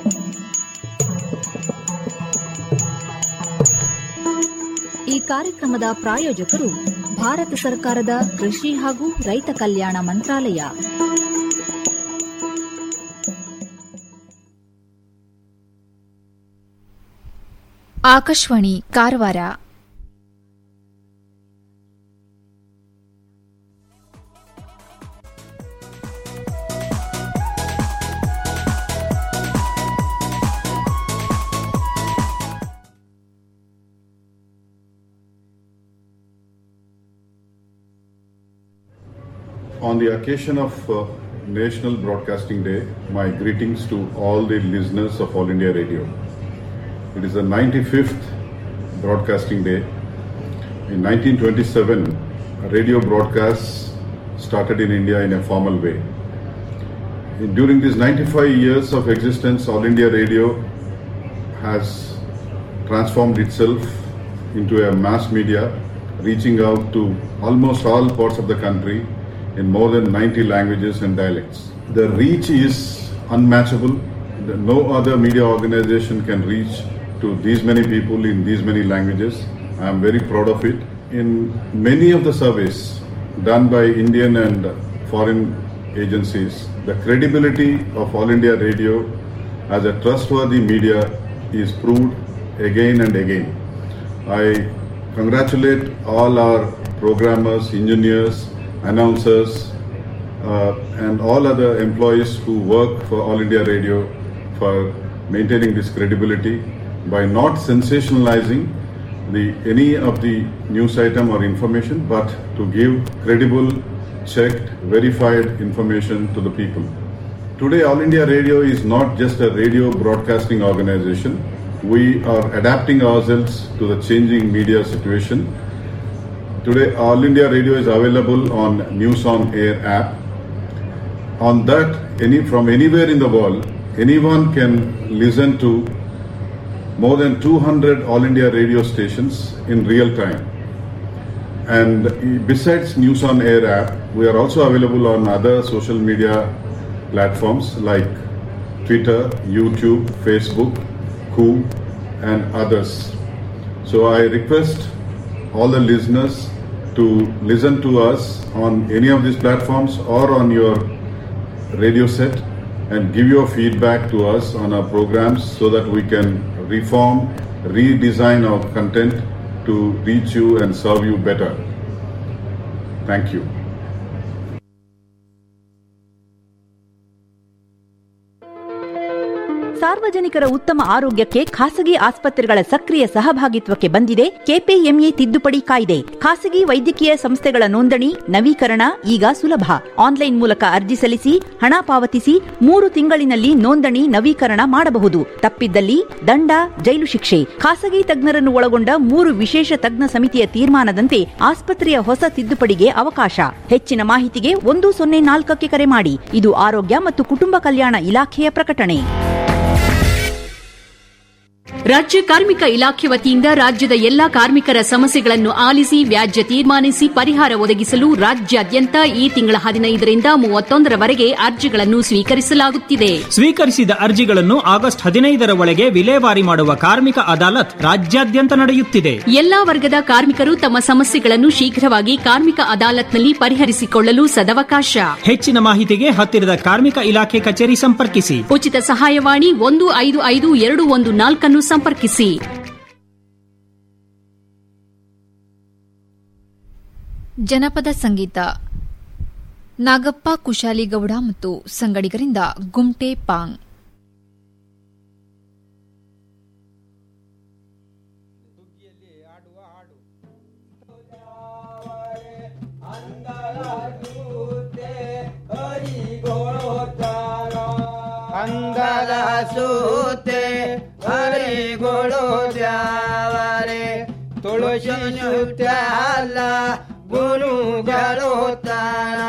ಈ ಕಾರ್ಯಕ್ರಮದ ಪ್ರಾಯೋಜಕರು ಭಾರತ ಸರ್ಕಾರದ ಕೃಷಿ ಹಾಗೂ ರೈತ ಕಲ್ಯಾಣ ಮಂತ್ರಾಲಯ Akashvani Karwar On the occasion of uh, National Broadcasting Day, my greetings to all the listeners of All India Radio. It is the 95th Broadcasting Day. In 1927, a radio broadcast started in India in a formal way. In- During these 95 years of existence, All India Radio has transformed itself into a mass media, reaching out to almost all parts of the country in more than 90 languages and dialects. The reach is unmatchable. The- No other media organization can reach to these many people in these many languages. I am very proud of it. In many of the surveys done by Indian and foreign agencies, the credibility of All India Radio as a trustworthy media is proved again and again. I congratulate all our programmers, engineers, announcers, uh, and all other employees who work for All India Radio for maintaining this credibility by not sensationalizing the any of the news item or information, but to give credible, checked, verified information to the people. Today, All India Radio is not just a radio broadcasting organization. We are adapting ourselves to the changing media situation. Today, All India Radio is available on News on Air app. On that, any from anywhere in the world, anyone can listen to more than 200 All India radio stations in real time. And besides News on Air app, we are also available on other social media platforms like Twitter, YouTube, Facebook, Koo, and others. So I request all the listeners to listen to us on any of these platforms or on your radio set and give your feedback to us on our programs so that we can reform, redesign our content to reach you and serve you better. Thank you. ಸಾರ್ವಜನಿಕರ ಉತ್ತಮ ಆರೋಗ್ಯಕ್ಕೆ ಖಾಸಗಿ ಆಸ್ಪತ್ರೆಗಳ ಸಕ್ರಿಯ ಸಹಭಾಗಿತ್ವಕ್ಕೆ ಬಂದಿದೆ KPME ತಿದ್ದುಪಡಿ ಕಾಯ್ದೆ ಖಾಸಗಿ ವೈದ್ಯಕೀಯ ಸಂಸ್ಥೆಗಳ ನೋಂದಣಿ ನವೀಕರಣ ಈಗ ಸುಲಭ ಆನ್ಲೈನ್ ಮೂಲಕ ಅರ್ಜಿ ಸಲ್ಲಿಸಿ ಹಣ ಪಾವತಿಸಿ ಮೂರು ತಿಂಗಳಿನಲ್ಲಿ ನೋಂದಣಿ ನವೀಕರಣ ಮಾಡಬಹುದು ತಪ್ಪಿದ್ದಲ್ಲಿ ದಂಡ ಜೈಲು ಶಿಕ್ಷೆ ಖಾಸಗಿ ತಜ್ಞರನ್ನು ಒಳಗೊಂಡ ಮೂರು ವಿಶೇಷ ತಜ್ಞ ಸಮಿತಿಯ ತೀರ್ಮಾನದಂತೆ ಆಸ್ಪತ್ರೆಯ ಹೊಸ ತಿದ್ದುಪಡಿಗೆ ಅವಕಾಶ ಹೆಚ್ಚಿನ ಮಾಹಿತಿಗೆ ಒಂದು ಸೊನ್ನೆ ನಾಲ್ಕಕ್ಕೆ ಕರೆ ಮಾಡಿ ಇದು ಆರೋಗ್ಯ ಮತ್ತು ಕುಟುಂಬ ಕಲ್ಯಾಣ ಇಲಾಖೆಯ ಪ್ರಕಟಣೆ ರಾಜ್ಯ ಕಾರ್ಮಿಕ ಇಲಾಖೆ ವತಿಯಿಂದ ರಾಜ್ಯದ ಎಲ್ಲಾ ಕಾರ್ಮಿಕರ ಸಮಸ್ಯೆಗಳನ್ನು ಆಲಿಸಿ ವ್ಯಾಜ್ಯ ತೀರ್ಮಾನಿಸಿ ಪರಿಹಾರ ಒದಗಿಸಲು ರಾಜ್ಯಾದ್ಯಂತ ಈ ತಿಂಗಳ ಹದಿನೈದರಿಂದ ಮೂವತ್ತೊಂದರವರೆಗೆ ಅರ್ಜಿಗಳನ್ನು ಸ್ವೀಕರಿಸಲಾಗುತ್ತಿದೆ ಸ್ವೀಕರಿಸಿದ ಅರ್ಜಿಗಳನ್ನು ಆಗಸ್ಟ್ ಹದಿನೈದರ ಒಳಗೆ ವಿಲೇವಾರಿ ಮಾಡುವ ಕಾರ್ಮಿಕ ಅದಾಲತ್ ರಾಜ್ಯಾದ್ಯಂತ ನಡೆಯುತ್ತಿದೆ ಎಲ್ಲಾ ವರ್ಗದ ಕಾರ್ಮಿಕರು ತಮ್ಮ ಸಮಸ್ಯೆಗಳನ್ನು ಶೀಘ್ರವಾಗಿ ಕಾರ್ಮಿಕ ಅದಾಲತ್ನಲ್ಲಿ ಪರಿಹರಿಸಿಕೊಳ್ಳಲು ಸದವಕಾಶ ಹೆಚ್ಚಿನ ಮಾಹಿತಿಗೆ ಹತ್ತಿರದ ಕಾರ್ಮಿಕ ಇಲಾಖೆ ಕಚೇರಿ ಸಂಪರ್ಕಿಸಿ ಉಚಿತ ಸಹಾಯವಾಣಿ ಒಂದು ಐದು ಐದು ಎರಡು ಒಂದು ನಾಲ್ಕನ್ನು ಸಂಪರ್ಕಿಸಿ ಜನಪದ ಸಂಗೀತ ನಾಗಪ್ಪ ಕುಶಾಲಿಗೌಡ ಮತ್ತು ಸಂಗಡಿಗರಿಂದ ಗುಮ್ಟೆ ಪಾಂಗ್ ಅಂಗಲ ಸೂತೆ ಹರಿಗಳು ದ್ಯಾವರೆ ತುಳಸಿ ನುತ್ಯಾಲ ಗುರುಗಳು ತಾನ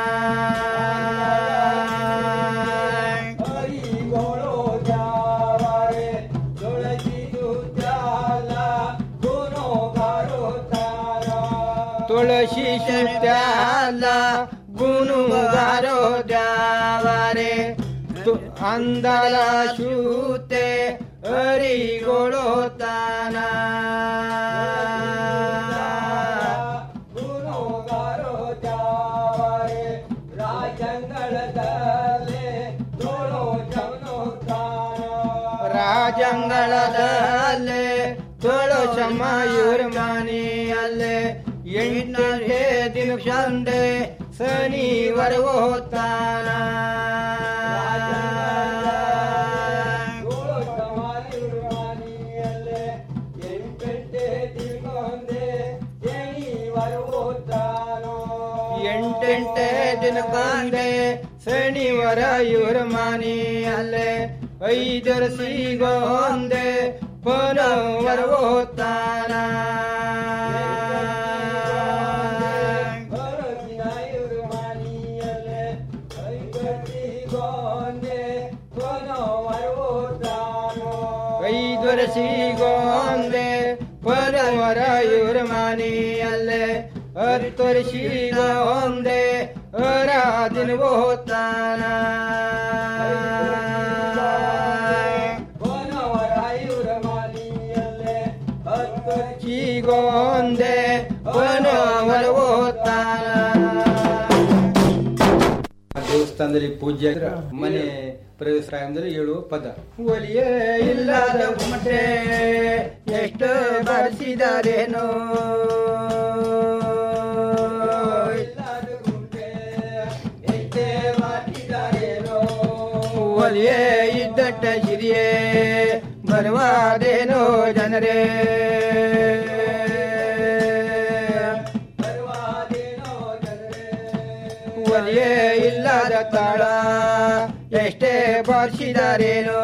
ತುಳಸಿ ಶಕ್ತ್ಯಾಲ ಗುಣಗಾರೋ ದ್ಯಾವರೆ ಅಂದಲ ಶೂತೆ ಹರಿಗಳು ತಾನ ರಾಜಂಗಳದಲ್ಲೇ ತೋಳು ಚಮಯೂರ್ ಮನೆಯಲ್ಲೇ ಎಂಟನೇ ದಿನ ಸಂಡೆ ಶನಿವಾರ ಹೋಗ್ತಾನ ಎಂಟೆಂಟೆ ದಿನಕ್ಕಂದೆ ಶನಿವಾರ ಇವ್ರ ಮನೆಯಲ್ಲೇ ಐದರ ಸಿಗೋಂದೆ ಪರವರ ಹೋಗ್ತಾನ ಐದರ ಸಿಗೋಂದೆ ಪರವರ ಇವ್ರ ಮನೆಯಲ್ಲೇ ಹತ್ತರ ಸಿಗೋಂದೆ ಅರಾದಿನ ಹೋಗ್ತಾನ ಸಿಗೋಂದೆ ಪರವರ ಹೋಗ್ತಾನ ದೇವಸ್ಥಾನದಲ್ಲಿ ಪೂಜೆ ಆದ್ರೆ ಮನೆ ಪ್ರವೇಶ ಅಂದ್ರೆ ಏಳು ಪದ ಒಲಿಯೇ ಇಲ್ಲದ ಗುಮಟೆ ಎಷ್ಟು ಬಾರಿಸಿದಾರೇನೋ ಒಲಿಯೇ ಇದ್ದಟ್ಟ ಹಿರಿಯೇ ಬರುವಾದೇನೋ ಜನರೇ ಒಲಿಯೇ ಇಲ್ಲದ ತಾಳ ಎಷ್ಟೇ ಬಾರಿಸಿದಾರೇನೋ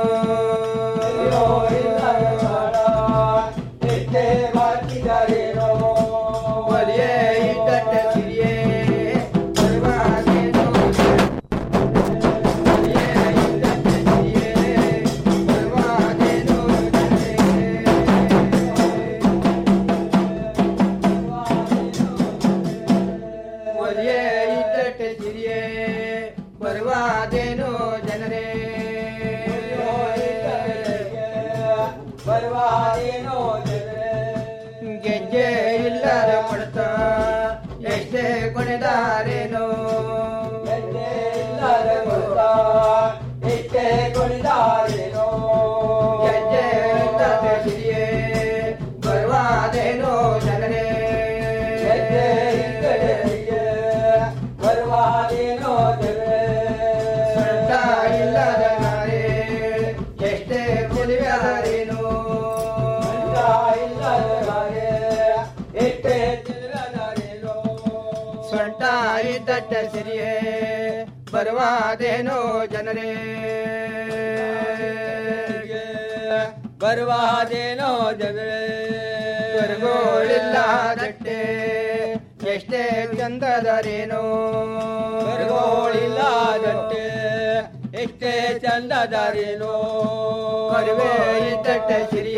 ಒಲಿಯೇ ಇದ್ದಟ್ಟ ಹಿರಿಯೇ ಬರುವಾದೇನೋ ಒಲಿಯೇ ಇದ್ದಟ್ಟ ಹಿರಿಯೇ ಬರುವಾದೇನೋ ಜನರೇ ಬರುವಾದೇನೋ ಗೆಜ್ಜೆ ಇಲ್ಲದ ಕೊಡ್ತ ಎಷ್ಟೇ ಕೊನೆದಾರೇನೋ ಗೆಜ್ಜೆ ಇಲ್ಲದ ಕೊಡ್ತ ಎಷ್ಟೇ ಕೊನೆದಾರೇನೋ ಗೆಜ್ಜೆ ಇಲ್ಲದ ಹಿರಿಯೇ ಬರುವಾದೇನೋ ಜನರೇ ಗೆಜ್ಜೆ ಇಲ್ಲದ ಹಿರಿಯೇ ಬರುವಾದೇನೋ ಜನರೇ ಸೊಂಟ ಇಲ್ಲದ ನಾರೇ ಎಷ್ಟೇ ತಟ್ಟ ಸಿರಿಯೇ ಬರುವಾದೇನೋ ಜನರೇ ಬರುವಾದೇನೋ ಜನರೇ ಕರುಗೋಳಿಲ್ಲ ದಟ್ಟೆ ಎಷ್ಟೇ ಚಂದದರೇನೋ ಕರುಗೋಳಿಲ್ಲ ದಟ್ಟೆ ಎಷ್ಟೇ ಚಂದದರೇನೋ ಕರುವೆ ತಟ್ಟ ಸಿರಿ